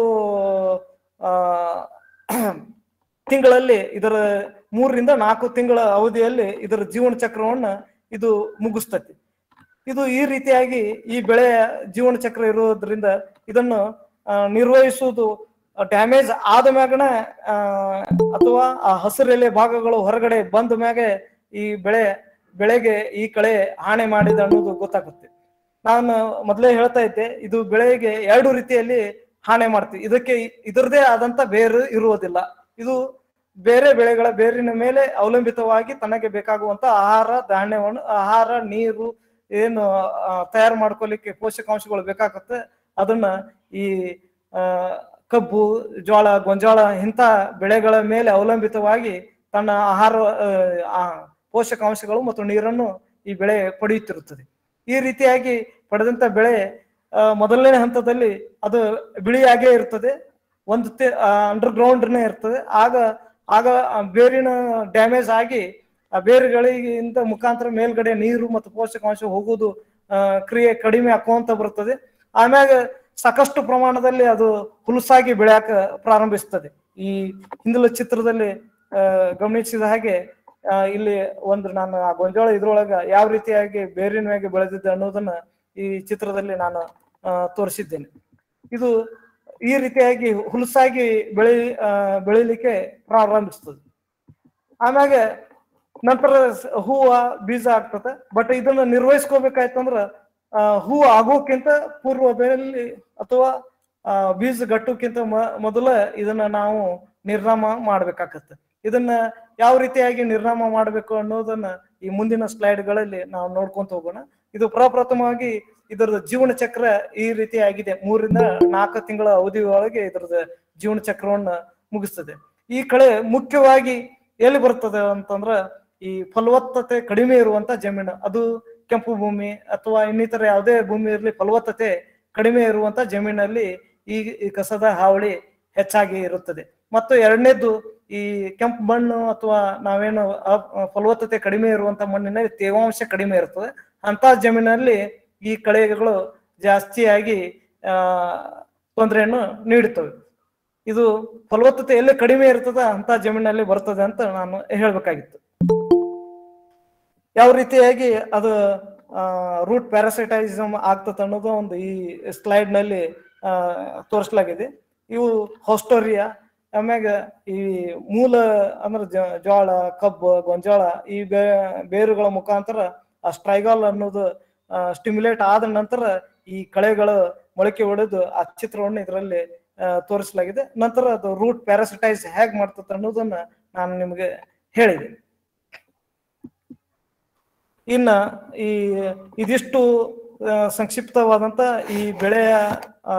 ಆ ತಿಂಗಳಲ್ಲಿ ಇದರ ಮೂರರಿಂದ ನಾಲ್ಕು ತಿಂಗಳ ಅವಧಿಯಲ್ಲಿ ಇದರ ಜೀವನ ಚಕ್ರವನ್ನ ಇದು ಮುಗಿಸ್ತತಿ ಇದು ಈ ರೀತಿಯಾಗಿ ಈ ಬೆಳೆಯ ಜೀವನ ಚಕ್ರ ಇರೋದ್ರಿಂದ ಇದನ್ನು ಆ, ನಿರ್ವಹಿಸುವುದು ಡ್ಯಾಮೇಜ್ ಆದ ಮ್ಯಾಗನ ಆ, ಅಥವಾ ಆ ಹಸಿರೆಲೆ ಭಾಗಗಳು ಹೊರಗಡೆ ಬಂದ ಮ್ಯಾಗೆ ಈ ಬೆಳೆ ಬೆಳೆಗೆ ಈ ಕಳೆ ಹಾನಿ ಮಾಡಿದೆ ಅನ್ನೋದು ಗೊತ್ತಾಗುತ್ತೆ ನಾನು ಮೊದಲೇ ಹೇಳ್ತಾ ಇದ್ದೆ ಇದು ಬೆಳೆಗೆ ಎರಡು ರೀತಿಯಲ್ಲಿ ಹಾನಿ ಮಾಡ್ತೀವಿ ಇದಕ್ಕೆ ಇದರದೇ ಆದಂತ ಬೇರು ಇರುವುದಿಲ್ಲ ಇದು ಬೇರೆ ಬೆಳೆಗಳ ಬೇರಿನ ಮೇಲೆ ಅವಲಂಬಿತವಾಗಿ ತನಗೆ ಬೇಕಾಗುವಂತ ಆಹಾರ ಧಾನ್ಯವನ್ನು ಆಹಾರ ನೀರು ಏನು ಆ, ತಯಾರು ಮಾಡ್ಕೊಲಿಕ್ಕೆ ಪೋಷಕಾಂಶಗಳು ಬೇಕಾಗುತ್ತೆ ಅದನ್ನ ಈ ಆ, ಕಬ್ಬು ಜೋಳ ಗೊಂಜಾಳ ಇಂಥ ಬೆಳೆಗಳ ಮೇಲೆ ಅವಲಂಬಿತವಾಗಿ ತನ್ನ ಆಹಾರ ಆ, ಪೋಷಕಾಂಶಗಳು ಮತ್ತು ನೀರನ್ನು ಈ ಬೆಳೆ ಪಡೆಯುತ್ತಿರುತ್ತದೆ ಈ ರೀತಿಯಾಗಿ ಪಡೆದಂತ ಬೆಳೆ ಆ, ಮೊದಲನೇ ಹಂತದಲ್ಲಿ ಅದು ಬಿಳಿಯಾಗೇ ಇರ್ತದೆ ಒಂದು ಅಂಡರ್ ಗ್ರೌಂಡ್ನೇ ಇರ್ತದೆ ಆಗ ಆಗ ಆ ಬೇರಿನ ಡ್ಯಾಮೇಜ್ ಆಗಿ ಆ ಬೇರುಗಳಿಗಿಂತ ಮುಖಾಂತರ ಮೇಲ್ಗಡೆ ನೀರು ಮತ್ತು ಪೋಷಕಾಂಶ ಹೋಗುವುದು ಆ, ಕ್ರಿಯೆ ಕಡಿಮೆ ಆಕೋಂತ ಬರ್ತದೆ ಆಮ್ಯಾಗ ಸಾಕಷ್ಟು ಪ್ರಮಾಣದಲ್ಲಿ ಅದು ಹುಲಸಾಗಿ ಬೆಳೆಯಾಕ ಪ್ರಾರಂಭಿಸ್ತದೆ ಈ ಹಿಂದಿನ ಚಿತ್ರದಲ್ಲಿ ಆ, ಗಮನಿಸಿದ ಹಾಗೆ ಆ, ಇಲ್ಲಿ ಒಂದು ನಾನು ಆ ಗೊಂಜಾಳ ಇದ್ರೊಳಗ ಯಾವ ರೀತಿಯಾಗಿ ಬೇರಿನ ಮ್ಯಾಗೆ ಬೆಳೆದಿದ್ದೆ ಅನ್ನೋದನ್ನ ಈ ಚಿತ್ರದಲ್ಲಿ ನಾನು ಆ, ತೋರಿಸಿದ್ದೇನೆ ಇದು ಈ ರೀತಿಯಾಗಿ ಹುಲಸಾಗಿ ಬೆಳಿ ಆ, ಬೆಳಿಲಿಕ್ಕೆ ಪ್ರಾರಂಭಿಸ್ತದೆ ಆಮ್ಯಾಗ ನಂತರ ಸ- ಹೂವ ಬೀಜ ಆಗ್ತದೆ ಬಟ್ ಇದನ್ನ ನಿರ್ವಹಿಸ್ಕೋಬೇಕಾಯ್ತಂದ್ರ ಆ, ಹೂವು ಆಗೋಕ್ಕಿಂತ ಪೂರ್ವದಲ್ಲಿ ಅಥವಾ ಆ, ಬೀಜ ಗಟ್ಟೋಕ್ಕಿಂತ ಮ- ಮೊದಲ ಇದನ್ನ ನಾವು ನಿರ್ನಾಮ ಮಾಡ್ಬೇಕಾಗತ್ತೆ ಇದನ್ನ ಯಾವ ರೀತಿಯಾಗಿ ನಿರ್ನಾಮ ಮಾಡಬೇಕು ಅನ್ನೋದನ್ನ ಈ ಮುಂದಿನ ಸ್ಲೈಡ್ಗಳಲ್ಲಿ ನಾವು ನೋಡ್ಕೊಂತ ಹೋಗೋಣ ಇದು ಪ್ರಪ್ರಥಮವಾಗಿ ಇದರದ ಜೀವನ ಚಕ್ರ ಈ ರೀತಿಯಾಗಿದೆ ಮೂರಿಂದ ನಾಲ್ಕು ತಿಂಗಳ ಅವಧಿ ಒಳಗೆ ಇದರದ ಜೀವನ ಚಕ್ರವನ್ನ ಮುಗಿಸ್ತದೆ ಈ ಕಳೆ ಮುಖ್ಯವಾಗಿ ಎಲ್ಲಿ ಬರ್ತದೆ ಅಂತಂದ್ರ ಈ ಫಲವತ್ತತೆ ಕಡಿಮೆ ಇರುವಂತ ಜಮೀನು ಅದು ಕೆಂಪು ಭೂಮಿ ಅಥವಾ ಇನ್ನಿತರ ಯಾವುದೇ ಭೂಮಿ ಇರಲಿ ಫಲವತ್ತತೆ ಕಡಿಮೆ ಇರುವಂತ ಜಮೀನಲ್ಲಿ ಈ ಈ ಕಸದ ಹಾವಳಿ ಹೆಚ್ಚಾಗಿ ಇರುತ್ತದೆ ಮತ್ತು ಎರಡನೇದ್ದು ಈ ಕೆಂಪು ಮಣ್ಣು ಅಥವಾ ನಾವೇನು ಅ- ಫಲವತ್ತತೆ ಕಡಿಮೆ ಇರುವಂತ ಮಣ್ಣಿನಲ್ಲಿ ತೇವಾಂಶ ಕಡಿಮೆ ಇರ್ತದೆ ಅಂತ ಜಮೀನಲ್ಲಿ ಈ ಕಳೆಗಳು ಜಾಸ್ತಿಯಾಗಿ ಆ ತೊಂದರೆಯನ್ನು ನೀಡುತ್ತವೆ ಇದು ಫಲವತ್ತತೆ ಎಲ್ಲಿ ಕಡಿಮೆ ಇರ್ತದ ಅಂತ ಜಮೀನಲ್ಲಿ ಬರ್ತದೆ ಅಂತ ನಾನು ಹೇಳ್ಬೇಕಾಗಿತ್ತು ಯಾವ ರೀತಿಯಾಗಿ ಅದು ರೂಟ್ ಪ್ಯಾರಾಸೈಟೈಸಮ್ ಆಗ್ತದೆ ಅನ್ನೋದು ಒಂದು ಈ ಸ್ಲೈಡ್ ನಲ್ಲಿ ಆ, ತೋರಿಸಲಾಗಿದೆ ಇವು ಹೊಸ್ಟೋರಿಯಾ ಆಮ್ಯಾಗ ಈ ಮೂಲ ಅಂದ್ರೆ ಜ- ಜೋಳ ಕಬ್ಬು ಗೊಂಜಾಳ ಈ ಬೇ ಬೇರುಗಳ ಮುಖಾಂತರ ಆ ಸ್ಟ್ರೈಗಾಲ್ ಅನ್ನೋದು ಸ್ಟಿಮ್ಯುಲೇಟ್ ಆದ ನಂತರ ಈ ಕಳೆಗಳು ಮೊಳಕೆ ಹೊಡೆದು ಆ ಚಿತ್ರವನ್ನು ಇದರಲ್ಲಿ ತೋರಿಸಲಾಗಿದೆ ನಂತರ ಅದು ರೂಟ್ ಪ್ಯಾರಾಸಿಟೈಸ್ ಹೇಗ್ ಮಾಡ್ತದೆ ಅನ್ನೋದನ್ನ ನಾನು ನಿಮಗೆ ಹೇಳಿದೆ ಇನ್ನ ಈ ಇದಿಷ್ಟು ಆ, ಸಂಕ್ಷಿಪ್ತವಾದಂತ ಈ ಬೆಳೆಯ ಆ,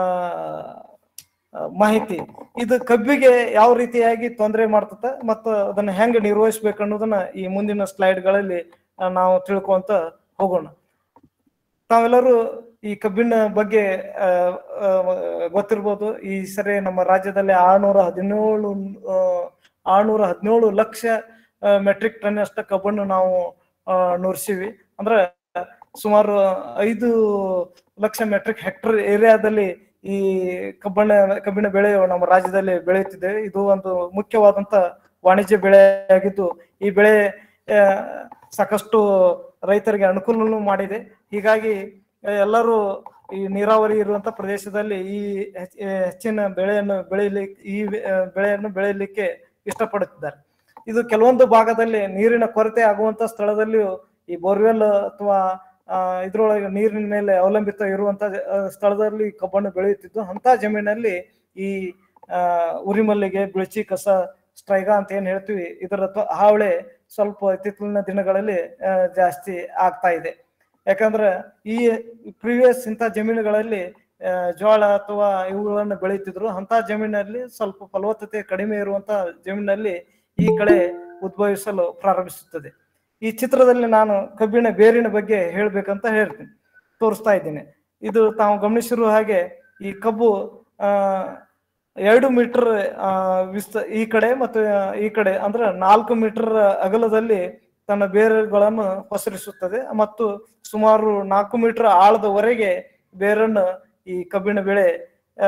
ಆ, ಮಾಹಿತಿ ಇದು ಕಬ್ಬಿಗೆ ಯಾವ ರೀತಿಯಾಗಿ ತೊಂದರೆ ಮಾಡ್ತದೆ ಮತ್ತು ಅದನ್ನ ಹೆಂಗ್ ನಿರ್ವಹಿಸ್ಬೇಕು ಅನ್ನೋದನ್ನ ಈ ಮುಂದಿನ ಸ್ಲೈಡ್ಗಳಲ್ಲಿ ನಾವು ತಿಳ್ಕೊಂತ ಹೋಗೋಣ ತಾವೆಲ್ಲರೂ ಈ ಕಬ್ಬಿನ ಬಗ್ಗೆ ಆ, ಆ, ಗೊತ್ತಿರ್ಬೋದು ಈ ಸರಿ ನಮ್ಮ ರಾಜ್ಯದಲ್ಲಿ ಆರ್ನೂರ ಹದಿನೇಳು ಆ, ಆರ್ನೂರ ಹದಿನೇಳು ಲಕ್ಷ ಮೆಟ್ರಿಕ್ ಟನ್ ಅಷ್ಟ ಕಬ್ಬನ್ನು ನಾವು ಆ, ನುರ್ಸಿವಿ ಅಂದ್ರೆ ಸುಮಾರು ಐದು ಲಕ್ಷ ಮೆಟ್ರಿಕ್ ಹೆಕ್ಟರ್ ಏರಿಯಾದಲ್ಲಿ ಈ ಕಬ್ಬಣ ಕಬ್ಬಿನ ಬೆಳೆ ನಮ್ಮ ರಾಜ್ಯದಲ್ಲಿ ಬೆಳೆಯುತ್ತಿದೆ ಇದು ಒಂದು ಮುಖ್ಯವಾದಂತ ವಾಣಿಜ್ಯ ಬೆಳೆ ಆಗಿದ್ದು ಈ ಬೆಳೆ ಆ, ಸಾಕಷ್ಟು ರೈತರಿಗೆ ಅನುಕೂಲನೂ ಮಾಡಿದೆ ಹೀಗಾಗಿ ಆ, ಎಲ್ಲರೂ ಈ ನೀರಾವರಿ ಇರುವಂತ ಪ್ರದೇಶದಲ್ಲಿ ಈ ಹೆಚ್ಚ- ಹೆಚ್ಚಿನ ಬೆಳೆಯನ್ನು ಬೆಳೆಯಲಿಕ್ಕೆ ಈ ಆ, ಬೆಳೆಯನ್ನು ಬೆಳೆಯಲಿಕ್ಕೆ ಇಷ್ಟಪಡುತ್ತಿದ್ದಾರೆ ಇದು ಕೆಲವೊಂದು ಭಾಗದಲ್ಲಿ ನೀರಿನ ಕೊರತೆ ಆಗುವಂತ ಸ್ಥಳದಲ್ಲಿಯೂ ಈ ಬೋರ್ವೆಲ್ ಅಥವಾ ಆ, ಇದ್ರೊಳಗೆ ನೀರಿನ ಮೇಲೆ ಅವಲಂಬಿತ ಇರುವಂತ ಆ, ಸ್ಥಳದಲ್ಲಿ ಕಬ್ಬನ್ನು ಬೆಳೆಯುತ್ತಿದ್ದು ಅಂತ ಜಮೀನಲ್ಲಿ ಈ ಆ, ಉರಿಮಲ್ಲಿಗೆ ಬಿಳಿಚಿ ಕಸ ಸ್ಟ್ರೈಗಾ ಅಂತ ಏನ್ ಹೇಳ್ತೀವಿ ಇದರ ತ್ವ- ಹಾವಳಿ ಸ್ವಲ್ಪ ಇತ್ತೀಚಿನ ದಿನಗಳಲ್ಲಿ ಆ, ಜಾಸ್ತಿ ಆಗ್ತಾ ಇದೆ ಯಾಕಂದ್ರೆ ಈ ಪ್ರಿವಿಯಸ್ ಇಂಥ ಜಮೀನುಗಳಲ್ಲಿ ಆ, ಜೋಳ ಅಥವಾ ಇವುಗಳನ್ನು ಬೆಳೀತಿದ್ರು ಅಂತ ಜಮೀನಲ್ಲಿ ಸ್ವಲ್ಪ ಫಲವತ್ತತೆ ಕಡಿಮೆ ಇರುವಂತ ಜಮೀನಲ್ಲಿ ಈ ಕಳೆ ಉದ್ಭವಿಸಲು ಪ್ರಾರಂಭಿಸುತ್ತದೆ ಈ ಚಿತ್ರದಲ್ಲಿ ನಾನು ಕಬ್ಬಿಣ ಬೇರಿನ ಬಗ್ಗೆ ಹೇಳ್ಬೇಕಂತ ಹೇಳ್ತೀನಿ ತೋರಿಸ್ತಾ ಇದ್ದೀನಿ ಇದು ತಾವು ಗಮನಿಸಿರುವ ಹಾಗೆ ಈ ಕಬ್ಬು ಆ ಎರಡು ಮೀಟರ್ ಆ ವಿಸ್ತ ಈ ಕಡೆ ಮತ್ತು ಈ ಕಡೆ ಅಂದ್ರೆ ನಾಲ್ಕು ಮೀಟರ್ ಅಗಲದಲ್ಲಿ ತನ್ನ ಬೇರುಗಳನ್ನು ಪಸರಿಸುತ್ತದೆ ಮತ್ತು ಸುಮಾರು ನಾಲ್ಕು ಮೀಟರ್ ಆಳದವರೆಗೆ ಬೇರನ್ನು ಈ ಕಬ್ಬಿಣ ಬೆಳೆ ಆ,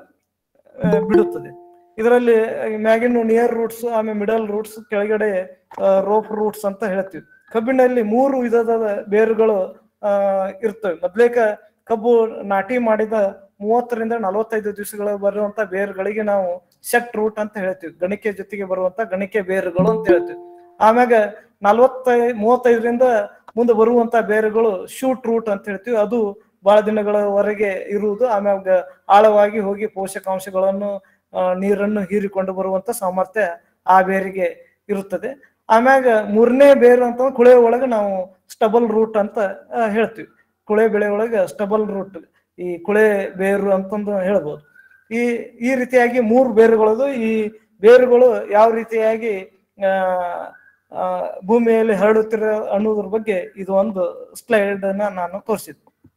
ಆ, ಬಿಡುತ್ತದೆ ಇದರಲ್ಲಿ ಮ್ಯಾಗಿನ ನಿಯರ್ ರೂಟ್ಸ್ ಆಮೇಲೆ ಮಿಡಲ್ ರೂಟ್ಸ್ ಕೆಳಗಡೆ ರೋಪ್ ರೂಟ್ಸ್ ಅಂತ ಹೇಳ್ತೀವಿ ಕಬ್ಬಿನಲ್ಲಿ ಮೂರು ವಿಧದ ಬೇರುಗಳು ಆ ಇರ್ತವೆ ಮೊದ್ಲೇಕ ಕಬ್ಬು ನಾಟಿ ಮಾಡಿದ ಮೂವತ್ತರಿಂದ ನಲವತ್ತೈದು ದಿವಸಗಳ ಬರುವಂತ ಬೇರುಗಳಿಗೆ ನಾವು ಸೆಟ್ ರೂಟ್ ಅಂತ ಹೇಳ್ತೀವಿ ಗಣಿಕೆ ಜೊತೆಗೆ ಬರುವಂತ ಗಣಿಕೆ ಬೇರುಗಳು ಅಂತ ಹೇಳ್ತೀವಿ ಆಮ್ಯಾಗ ನಲವತ್ತೈ ಮೂವತ್ತೈದರಿಂದ ಮುಂದೆ ಬರುವಂತ ಬೇರುಗಳು ಶೂಟ್ ರೂಟ್ ಅಂತ ಹೇಳ್ತೀವಿ ಅದು ಬಹಳ ದಿನಗಳವರೆಗೆ ಇರುವುದು ಆಮ್ಯಾಗ ಆಳವಾಗಿ ಹೋಗಿ ಪೋಷಕಾಂಶಗಳನ್ನು ಆ, ನೀರನ್ನು ಹೀರಿಕೊಂಡು ಬರುವಂತ ಸಾಮರ್ಥ್ಯ ಆ ಬೇರಿಗೆ ಇರುತ್ತದೆ ಆಮ್ಯಾಗ ಮೂರನೇ ಬೇರು ಅಂತ ಕುಳೆ ಒಳಗೆ ನಾವು ಸ್ಟಬಲ್ ರೂಟ್ ಅಂತ ಆ, ಹೇಳ್ತೀವಿ ಕುಳೆ ಬೆಳೆ ಒಳಗೆ ಸ್ಟಬಲ್ ರೂಟ್ ಈ ಕುಳೆ ಬೇರು ಅಂತಂದು ಹೇಳ್ಬೋದು ಈ ಈ ರೀತಿಯಾಗಿ ಮೂರು ಬೇರುಗಳದು ಈ ಬೇರುಗಳು ಯಾವ ರೀತಿಯಾಗಿ ಆ, ಆ, ಭೂಮಿಯಲ್ಲಿ ಹರಡುತ್ತಿರ ಅನ್ನೋದ್ರ ಬಗ್ಗೆ ಇದು ಒಂದು ಸ್ಲೈಡ್ ಅನ್ನ ನಾನು ತೋರಿಸಿದ್ದೆ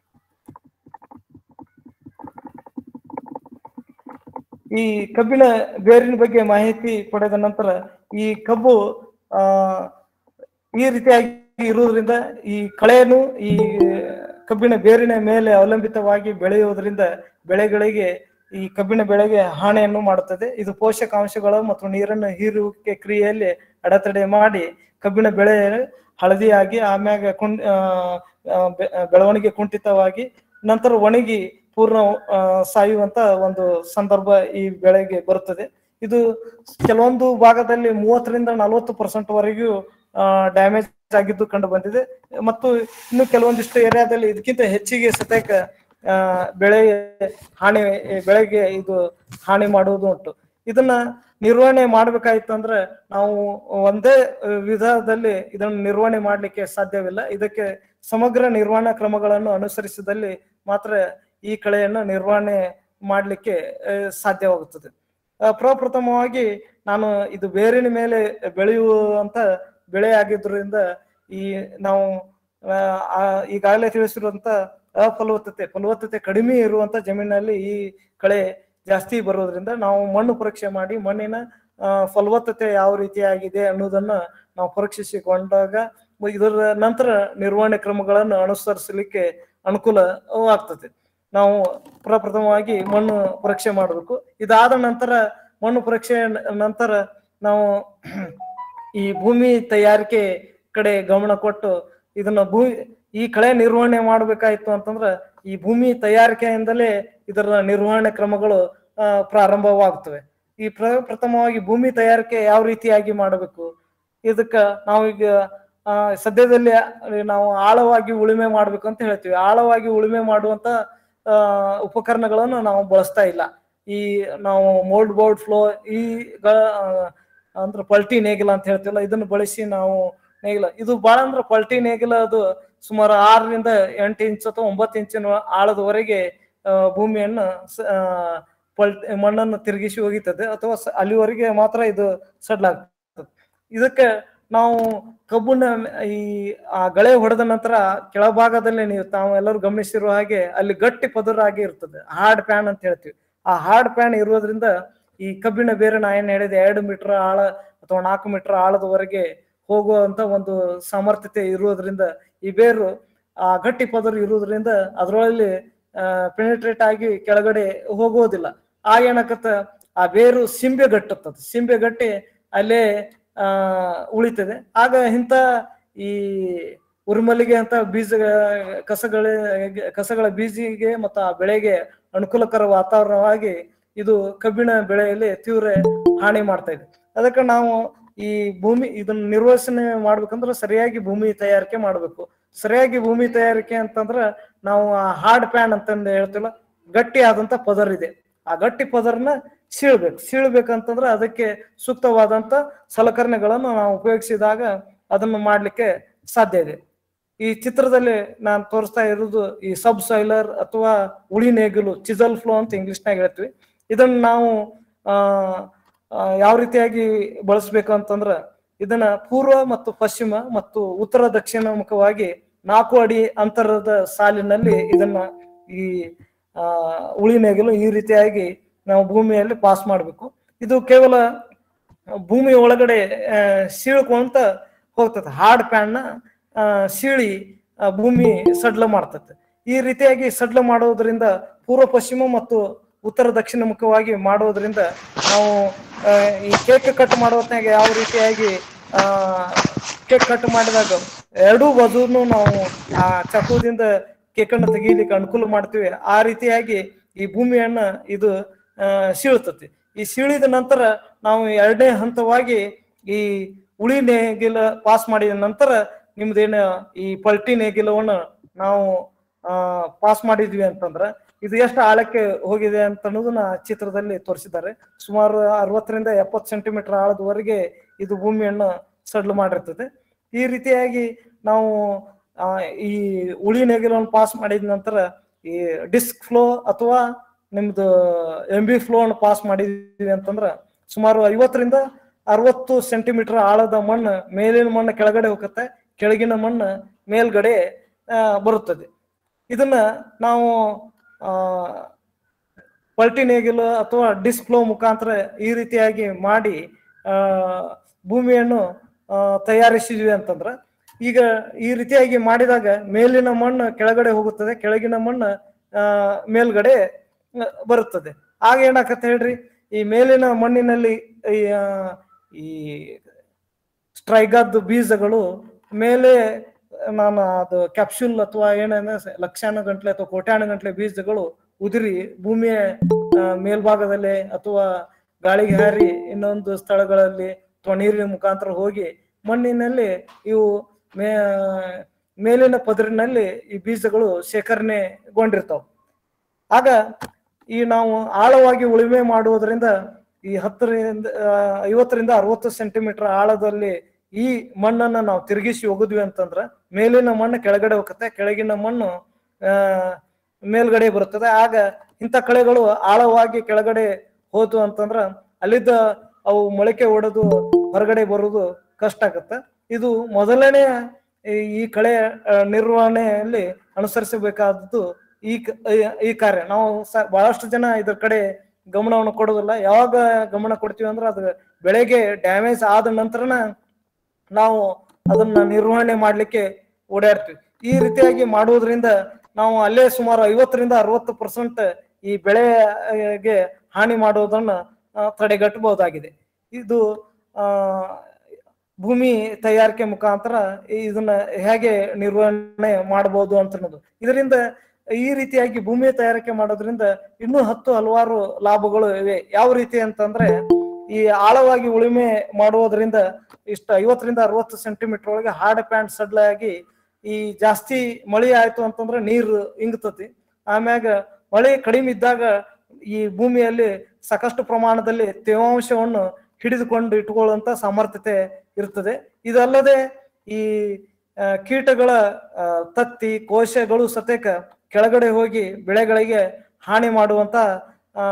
ಈ ಕಬ್ಬಿನ ಬೇರಿನ ಬಗ್ಗೆ ಮಾಹಿತಿ ಪಡೆದ ನಂತರ ಈ ಕಬ್ಬು ಆ ಈ ರೀತಿಯಾಗಿ ಇರುವುದರಿಂದ ಈ ಕಳೆನು ಈ ಕಬ್ಬಿನ ಬೇರಿನ ಮೇಲೆ ಅವಲಂಬಿತವಾಗಿ ಬೆಳೆಯುವುದರಿಂದ ಬೆಳೆಗಳಿಗೆ ಈ ಕಬ್ಬಿನ ಬೆಳೆಗೆ ಹಾನಿಯನ್ನು ಮಾಡುತ್ತದೆ ಇದು ಪೋಷಕಾಂಶಗಳು ಮತ್ತು ನೀರನ್ನು ಹೀರುವಿಕೆ ಕ್ರಿಯೆಯಲ್ಲಿ ಅಡೆತಡೆ ಮಾಡಿ ಕಬ್ಬಿನ ಬೆಳೆ ಹಳದಿಯಾಗಿ ಆಮ್ಯಾಗ ಕುಂ ಆ, ಆ, ಬೆ- ಬೆಳವಣಿಗೆ ಕುಂಠಿತವಾಗಿ ನಂತರ ಒಣಗಿ ಪೂರ್ಣ ಆ, ಸಾಯುವಂತ ಒಂದು ಸಂದರ್ಭ ಈ ಬೆಳೆಗೆ ಬರುತ್ತದೆ ಇದು ಕೆಲವೊಂದು ಭಾಗದಲ್ಲಿ ಮೂವತ್ತರಿಂದ ನಲವತ್ತು ಪರ್ಸೆಂಟ್ ವರೆಗೂ ಡ್ಯಾಮೇಜ್ ಆಗಿದ್ದು ಕಂಡು ಬಂದಿದೆ ಮತ್ತು ಇನ್ನು ಕೆಲವೊಂದಿಷ್ಟು ಏರಿಯಾದಲ್ಲಿ ಇದಕ್ಕಿಂತ ಹೆಚ್ಚಿಗೆ ಸತೇಕ ಆ, ಬೆಳೆ ಹಾನಿ ಬೆಳೆಗೆ ಇದು ಹಾನಿ ಮಾಡುವುದು ಉಂಟು ಇದನ್ನ ನಿರ್ವಹಣೆ ಮಾಡ್ಬೇಕಾಯ್ತು ಅಂದ್ರೆ ನಾವು ಒಂದೇ ವಿಧದಲ್ಲಿ ಇದನ್ನು ನಿರ್ವಹಣೆ ಮಾಡ್ಲಿಕ್ಕೆ ಸಾಧ್ಯವಿಲ್ಲ ಇದಕ್ಕೆ ಸಮಗ್ರ ನಿರ್ವಹಣಾ ಕ್ರಮಗಳನ್ನು ಅನುಸರಿಸಿದಲ್ಲಿ ಮಾತ್ರ ಈ ಕಳೆಯನ್ನು ನಿರ್ವಹಣೆ ಮಾಡ್ಲಿಕ್ಕೆ ಆ, ಸಾಧ್ಯವಾಗುತ್ತದೆ ಆ, ಪ್ರಪ್ರಥಮವಾಗಿ ನಾನು ಇದು ಬೇರಿನ ಮೇಲೆ ಬೆಳೆಯುವಂತ ಬೆಳೆ ಆಗಿದ್ದರಿಂದ ಈ ನಾವು ಆ, ಆ, ಈಗಾಗಲೇ ತಿಳಿಸಿರುವಂತ ಅಫಲವತ್ತತೆ ಫಲವತ್ತತೆ ಕಡಿಮೆ ಇರುವಂತ ಜಮೀನಲ್ಲಿ ಈ ಕಳೆ ಜಾಸ್ತಿ ಬರೋದ್ರಿಂದ ನಾವು ಮಣ್ಣು ಪರೀಕ್ಷೆ ಮಾಡಿ ಮಣ್ಣಿನ ಆ, ಫಲವತ್ತತೆ ಯಾವ ರೀತಿಯಾಗಿದೆ ಅನ್ನೋದನ್ನ ನಾವು ಪರೀಕ್ಷಿಸಿಕೊಂಡಾಗ ಇದರ ನಂತರ ನಿರ್ವಹಣೆ ಕ್ರಮಗಳನ್ನು ಅನುಸರಿಸಲಿಕ್ಕೆ ಅನುಕೂಲವಾಗ್ತದೆ ನಾವು ಪ್ರಪ್ರಥಮವಾಗಿ ಮಣ್ಣು ಪರೀಕ್ಷೆ ಮಾಡಬೇಕು ಇದಾದ ನಂತರ ಮಣ್ಣು ಪರೀಕ್ಷೆ ನಂತರ ನಾವು ಈ ಭೂಮಿ ತಯಾರಿಕೆ ಕಡೆ ಗಮನ ಕೊಟ್ಟು ಇದನ್ನ ಭೂ ಈ ಕಳೆ ನಿರ್ವಹಣೆ ಮಾಡ್ಬೇಕಾಯ್ತು ಅಂತಂದ್ರ ಈ ಭೂಮಿ ತಯಾರಿಕೆಯಿಂದಲೇ ಇದರ ನಿರ್ವಹಣೆ ಕ್ರಮಗಳು ಆ, ಪ್ರಾರಂಭವಾಗ್ತವೆ ಈ ಪ್ರ ಪ್ರಥಮವಾಗಿ ಭೂಮಿ ತಯಾರಿಕೆ ಯಾವ ರೀತಿಯಾಗಿ ಮಾಡಬೇಕು ಇದಕ್ಕ ನಾವೀಗ ಆ, ಸದ್ಯದಲ್ಲಿ ನಾವು ಆಳವಾಗಿ ಉಳುಮೆ ಮಾಡ್ಬೇಕು ಅಂತ ಹೇಳ್ತೀವಿ ಆಳವಾಗಿ ಉಳುಮೆ ಮಾಡುವಂತ ಆ, ಉಪಕರಣಗಳನ್ನು ನಾವು ಬಳಸ್ತಾ ಇಲ್ಲ ಈ ನಾವು ಮೋಲ್ಡ್ ಬೋರ್ಡ್ ಫ್ಲೋ ಈ ಗ- ಆ, ಅಂದ್ರೆ ಪಲ್ಟಿ ನೇಗಿಲ ಅಂತ ಹೇಳ್ತೀವಲ್ಲ ಇದನ್ನ ಬಳಸಿ ನಾವು ನೇಗಿಲ ಇದು ಬಹಳ ಅಂದ್ರೆ ಪಲ್ಟಿ ನೇಗಿಲ ಅದು ಸುಮಾರು ಆರರಿಂದ ಎಂಟು ಇಂಚ್ ಅಥವಾ ಒಂಬತ್ತು ಇಂಚಿನ ಆಳದವರೆಗೆ ಆ, ಭೂಮಿಯನ್ನು ಸ- ಆ, ಪಲ್ಟ್ ಮಣ್ಣನ್ನು ತಿರುಗಿಸಿ ಹೋಗಿತ್ತದೆ ಅಥವಾ ಸ- ಅಲ್ಲಿವರೆಗೆ ಮಾತ್ರ ಇದು ಸಡ್ಲಾಗ್ತದೆ ಇದಕ್ಕೆ ನಾವು ಕಬ್ಬನ್ನ ಈ ಆ ಗಳೆ ಹೊಡೆದ ನಂತರ ಕೆಳಭಾಗದಲ್ಲಿ ನೀವು ತಾವು ಎಲ್ಲರೂ ಗಮನಿಸಿರುವ ಹಾಗೆ ಅಲ್ಲಿ ಗಟ್ಟಿ ಪದರಾಗಿ ಇರ್ತದೆ ಹಾರ್ಡ್ ಪ್ಯಾನ್ ಅಂತ ಹೇಳ್ತೀವಿ ಆ ಹಾರ್ಡ್ ಪ್ಯಾನ್ ಇರೋದ್ರಿಂದ ಈ ಕಬ್ಬಿಣ ಬೇರೆ ನಾ ಏನ್ ಹೇಳಿದೆ ಎರಡು ಮೀಟರ್ ಆಳ ಅಥವಾ ನಾಲ್ಕು ಮೀಟರ್ ಆಳದವರೆಗೆ ಹೋಗುವಂತ ಒಂದು ಸಾಮರ್ಥ್ಯತೆ ಇರುವುದರಿಂದ ಈ ಬೇರು ಆ ಗಟ್ಟಿ ಪದರು ಇರುವುದರಿಂದ ಅದರೊಳಗೆ ಪೆನಿಟ್ರೇಟ್ ಆಗಿ ಕೆಳಗಡೆ ಹೋಗೋದಿಲ್ಲ ಆಗ ಏನಕತ್ತ ಆ ಬೇರು ಸಿಂಬೆ ಗಟ್ಟುತ್ತದೆ ಸಿಂಬೆ ಗಟ್ಟಿ ಅಲ್ಲೇ ಆ ಉಳಿತದೆ ಆಗ ಇಂಥ ಈ ಉರುಮಲ್ಲಿಗೆ ಅಂತ ಬೀಜ ಕಸಗಳ ಕಸಗಳ ಬೀಜಿಗೆ ಮತ್ತು ಆ ಬೆಳೆಗೆ ಅನುಕೂಲಕರ ವಾತಾವರಣವಾಗಿ ಇದು ಕಬ್ಬಿಣ ಬೆಳೆಯಲ್ಲಿ ತೀವ್ರ ಹಾನಿ ಮಾಡ್ತಾ ಇದೆ ಅದಕ್ಕೆ ನಾವು ಈ ಭೂಮಿ ಇದನ್ನ ನಿರ್ವಹಣೆ ಮಾಡ್ಬೇಕಂದ್ರೆ ಸರಿಯಾಗಿ ಭೂಮಿ ತಯಾರಿಕೆ ಮಾಡ್ಬೇಕು ಸರಿಯಾಗಿ ಭೂಮಿ ತಯಾರಿಕೆ ಅಂತಂದ್ರ ನಾವು ಆ ಹಾರ್ಡ್ ಪ್ಯಾನ್ ಅಂತಂದು ಹೇಳ್ತಿಲ್ಲ ಗಟ್ಟಿ ಆದಂತ ಪದರ್ ಇದೆ ಆ ಗಟ್ಟಿ ಪದರ್ನ ಸೀಳ್ಬೇಕು ಸೀಳ್ಬೇಕಂತಂದ್ರೆ ಅದಕ್ಕೆ ಸೂಕ್ತವಾದಂತ ಸಲಕರಣೆಗಳನ್ನು ನಾವು ಉಪಯೋಗಿಸಿದಾಗ ಅದನ್ನು ಮಾಡ್ಲಿಕ್ಕೆ ಸಾಧ್ಯ ಇದೆ ಈ ಚಿತ್ರದಲ್ಲಿ ನಾನು ತೋರಿಸ್ತಾ ಇರೋದು ಈ ಸಬ್ ಸಾಯ್ಲರ್ ಅಥವಾ ಉಳಿ ನೇಗಿಲು ಚಿಸಲ್ ಫ್ಲೋ ಅಂತ ಇಂಗ್ಲಿಷ್ನಾಗ ಹೇಳ್ತೀವಿ ಇದನ್ನ ನಾವು ಆ ಆ, ಯಾವ ರೀತಿಯಾಗಿ ಬಳಸಬೇಕು ಅಂತಂದ್ರ ಇದನ್ನ ಪೂರ್ವ ಮತ್ತು ಪಶ್ಚಿಮ ಮತ್ತು ಉತ್ತರ ದಕ್ಷಿಣ ಮುಖವಾಗಿ ನಾಲ್ಕು ಅಡಿ ಅಂತರದ ಸಾಲಿನಲ್ಲಿ ಇದನ್ನ ಈ ಆ ಉಳಿ ನೇಗಿಲು ಈ ರೀತಿಯಾಗಿ ನಾವು ಭೂಮಿಯಲ್ಲಿ ಪಾಸ್ ಮಾಡಬೇಕು ಇದು ಕೇವಲ ಭೂಮಿ ಒಳಗಡೆ ಆ, ಸೀಳ್ಕೊಂತ ಹೋಗ್ತದೆ ಹಾರ್ಡ್ ಪ್ಯಾನ್ನ ಸೀಳಿ ಆ, ಭೂಮಿ ಸಡ್ಲ ಮಾಡ್ತದೆ ಈ ರೀತಿಯಾಗಿ ಸಡ್ಲ ಮಾಡೋದ್ರಿಂದ ಪೂರ್ವ ಪಶ್ಚಿಮ ಮತ್ತು ಉತ್ತರ ದಕ್ಷಿಣ ಮುಖವಾಗಿ ಮಾಡೋದ್ರಿಂದ ನಾವು ಆ, ಈ ಕೇಕ್ ಕಟ್ ಮಾಡುವತ್ನಾಗ ಯಾವ ರೀತಿಯಾಗಿ ಆ ಕೇಕ್ ಕಟ್ ಮಾಡಿದಾಗ ಎರಡೂ ಬದುನು ನಾವು ಆ ಚಕುದಿಂದ ಕೇಕನ್ನು ತೆಗೀಲಿಕ್ಕೆ ಅನುಕೂಲ ಮಾಡ್ತೀವಿ ಆ ರೀತಿಯಾಗಿ ಈ ಭೂಮಿಯನ್ನ ಇದು ಆ, ಸೀಳ್ತತಿ ಈ ಸೀಳಿದ ನಂತರ ನಾವು ಎರಡನೇ ಹಂತವಾಗಿ ಈ ಉಳಿ ನೇಗಿಲ ಪಾಸ್ ಮಾಡಿದ ನಂತರ ನಿಮ್ದೇನ ಈ ಪಲ್ಟಿ ನೇಗಿಲವನ್ನ ನಾವು ಆ ಪಾಸ್ ಮಾಡಿದ್ವಿ ಅಂತಂದ್ರ ಇದು ಎಷ್ಟು ಆಳಕ್ಕೆ ಹೋಗಿದೆ ಅಂತ ಅನ್ನೋದನ್ನ ಚಿತ್ರದಲ್ಲಿ ತೋರಿಸಿದ್ದಾರೆ ಸುಮಾರು ಅರವತ್ತರಿಂದ ಎಪ್ಪತ್ತು ಸೆಂಟಿಮೀಟರ್ ಆಳದವರೆಗೆ ಇದು ಭೂಮಿಯನ್ನು ಸಡ್ಲು ಮಾಡಿರ್ತದೆ ಈ ರೀತಿಯಾಗಿ ನಾವು ಆ, ಈ ಉಳಿ ನೇಗಿಲನ್ನು ಪಾಸ್ ಮಾಡಿದ ನಂತರ ಈ ಡಿಸ್ಕ್ ಫ್ಲೋ ಅಥವಾ ನಿಮ್ದು ಎಂ ಬಿ ಫ್ಲೋ ಅನ್ನು ಪಾಸ್ ಮಾಡಿದೀವಿ ಅಂತಂದ್ರ ಸುಮಾರು ಐವತ್ತರಿಂದ ಅರವತ್ತು ಸೆಂಟಿಮೀಟರ್ ಆಳದ ಮಣ್ಣು ಮೇಲಿನ ಮಣ್ಣು ಕೆಳಗಡೆ ಹೋಗುತ್ತೆ ಕೆಳಗಿನ ಮಣ್ಣು ಮೇಲ್ಗಡೆ ಆ, ಬರುತ್ತದೆ ಇದನ್ನ ನಾವು ಆ ಪಲ್ಟಿ ನೇಗಿಲು ಅಥವಾ ಡಿಸ್ಪ್ಲೋ ಮುಖಾಂತರ ಈ ರೀತಿಯಾಗಿ ಮಾಡಿ ಆ ಭೂಮಿಯನ್ನು ಆ, ತಯಾರಿಸಿದ್ವಿ ಅಂತಂದ್ರ ಈಗ ಈ ರೀತಿಯಾಗಿ ಮಾಡಿದಾಗ ಮೇಲಿನ ಮಣ್ಣು ಕೆಳಗಡೆ ಹೋಗುತ್ತದೆ ಕೆಳಗಿನ ಮಣ್ಣು ಆ ಮೇಲ್ಗಡೆ ಆ, ಬರುತ್ತದೆ ಆಗ ಏನಾಕತ್ತೆ ಹೇಳ್ರಿ ಈ ಮೇಲಿನ ಮಣ್ಣಿನಲ್ಲಿ ಈ ಆ, ಈ ಸ್ಟ್ರೈಗಾದ ಬೀಜಗಳು ಮೇಲೆ ನಾನು ಅದು ಕ್ಯಾಪ್ಸೂಲ್ ಅಥವಾ ಏನಂದ್ರೆ ಲಕ್ಷಾನು ಗಂಟ್ಲೆ ಅಥವಾ ಕೋಟ್ಯಾನು ಗಂಟ್ಲೆ ಬೀಜಗಳು ಉದುರಿ ಭೂಮಿಯ ಆ, ಮೇಲ್ಭಾಗದಲ್ಲಿ ಅಥವಾ ಗಾಳಿಗೆ ಹಾರಿ ಇನ್ನೊಂದು ಸ್ಥಳಗಳಲ್ಲಿ ಅಥವಾ ನೀರಿನ ಮುಖಾಂತರ ಹೋಗಿ ಮಣ್ಣಿನಲ್ಲಿ ಇವು ಮೇ ಮೇಲಿನ ಪದರಿನಲ್ಲಿ ಈ ಬೀಜಗಳು ಶೇಖರಣೆಗೊಂಡಿರ್ತಾವ ಆಗ ಈ ನಾವು ಆಳವಾಗಿ ಉಳುಮೆ ಮಾಡುವುದರಿಂದ ಈ ಹತ್ತರಿಂದ ಆ, ಐವತ್ತರಿಂದ ಅರವತ್ತು ಸೆಂಟಿಮೀಟರ್ ಆಳದಲ್ಲಿ ಈ ಮಣ್ಣನ್ನ ನಾವು ತಿರುಗಿಸಿ ಹೋಗಿದ್ವಿ ಅಂತಂದ್ರ ಮೇಲಿನ ಮಣ್ಣು ಕೆಳಗಡೆ ಹೋಗುತ್ತೆ ಕೆಳಗಿನ ಮಣ್ಣು ಆ ಮೇಲ್ಗಡೆ ಬರುತ್ತದೆ ಆಗ ಇಂಥ ಕಳೆಗಳು ಆಳವಾಗಿ ಕೆಳಗಡೆ ಹೋತು ಅಂತಂದ್ರ ಅಲ್ಲಿದ್ದ ಅವು ಮೊಳಕೆ ಒಡೆದು ಹೊರಗಡೆ ಬರುವುದು ಕಷ್ಟ ಆಗತ್ತೆ ಇದು ಮೊದಲನೇ ಈ- ಈ ಕಳೆ ಆ, ನಿರ್ವಹಣೆಯಲ್ಲಿ ಅನುಸರಿಸಬೇಕಾದದ್ದು ಈ ಕ- ಈ- ಈ ಕಾರ್ಯ ನಾವು ಸ- ಬಹಳಷ್ಟು ಜನ ಇದ್ರ ಕಡೆ ಗಮನವನ್ನು ಕೊಡೋದಿಲ್ಲ ಯಾವಾಗ ಗಮನ ಕೊಡ್ತೀವಿ ಅಂದ್ರೆ ಅದು ಬೆಳೆಗೆ ಡ್ಯಾಮೇಜ್ ಆದ ನಂತರನ ನಾವು ಅದನ್ನ ನಿರ್ವಹಣೆ ಮಾಡ್ಲಿಕ್ಕೆ ಓಡಾಡ್ತೀವಿ ಈ ರೀತಿಯಾಗಿ ಮಾಡುವುದರಿಂದ ನಾವು ಅಲ್ಲೇ ಸುಮಾರು ಐವತ್ತರಿಂದ ಅರವತ್ತು ಪರ್ಸೆಂಟ್ ಈ ಬೆಳೆಗೆ ಹಾನಿ ಮಾಡುವುದನ್ನ ಆ, ತಡೆಗಟ್ಟಬಹುದಾಗಿದೆ ಇದು ಆ ಭೂಮಿ ತಯಾರಿಕೆ ಮುಖಾಂತರ ಇದನ್ನ ಹೇಗೆ ನಿರ್ವಹಣೆ ಮಾಡಬಹುದು ಅಂತ ಅನ್ನೋದು ಇದರಿಂದ ಈ ರೀತಿಯಾಗಿ ಭೂಮಿ ತಯಾರಿಕೆ ಮಾಡೋದ್ರಿಂದ ಇನ್ನೂ ಹತ್ತು ಹಲವಾರು ಲಾಭಗಳು ಇವೆ ಯಾವ ರೀತಿ ಅಂತಂದ್ರೆ ಈ ಆಳವಾಗಿ ಉಳುಮೆ ಮಾಡುವುದರಿಂದ ಇಷ್ಟ ಐವತ್ತರಿಂದ ಅರವತ್ತು ಸೆಂಟಿಮೀಟರ್ ಒಳಗೆ ಹಾರ್ಡ್ ಪ್ಯಾಂಟ್ ಸಡ್ಲಾಗಿ ಈ ಜಾಸ್ತಿ ಮಳಿ ಆಯ್ತು ಅಂತಂದ್ರೆ ನೀರು ಇಂಗ್ತತಿ ಆಮ್ಯಾಗ ಮಳೆ ಕಡಿಮೆ ಇದ್ದಾಗ ಈ ಭೂಮಿಯಲ್ಲಿ ಸಾಕಷ್ಟು ಪ್ರಮಾಣದಲ್ಲಿ ತೇವಾಂಶವನ್ನು ಹಿಡಿದುಕೊಂಡು ಇಟ್ಕೊಳ್ಳುವಂತ ಸಾಮರ್ಥ್ಯತೆ ಇರ್ತದೆ ಇದಲ್ಲದೆ ಈ ಆ, ಕೀಟಗಳ ಆ, ತತ್ತಿ ಕೋಶಗಳು ಸತೇಕ ಕೆಳಗಡೆ ಹೋಗಿ ಬೆಳೆಗಳಿಗೆ ಹಾನಿ ಮಾಡುವಂತ ಆ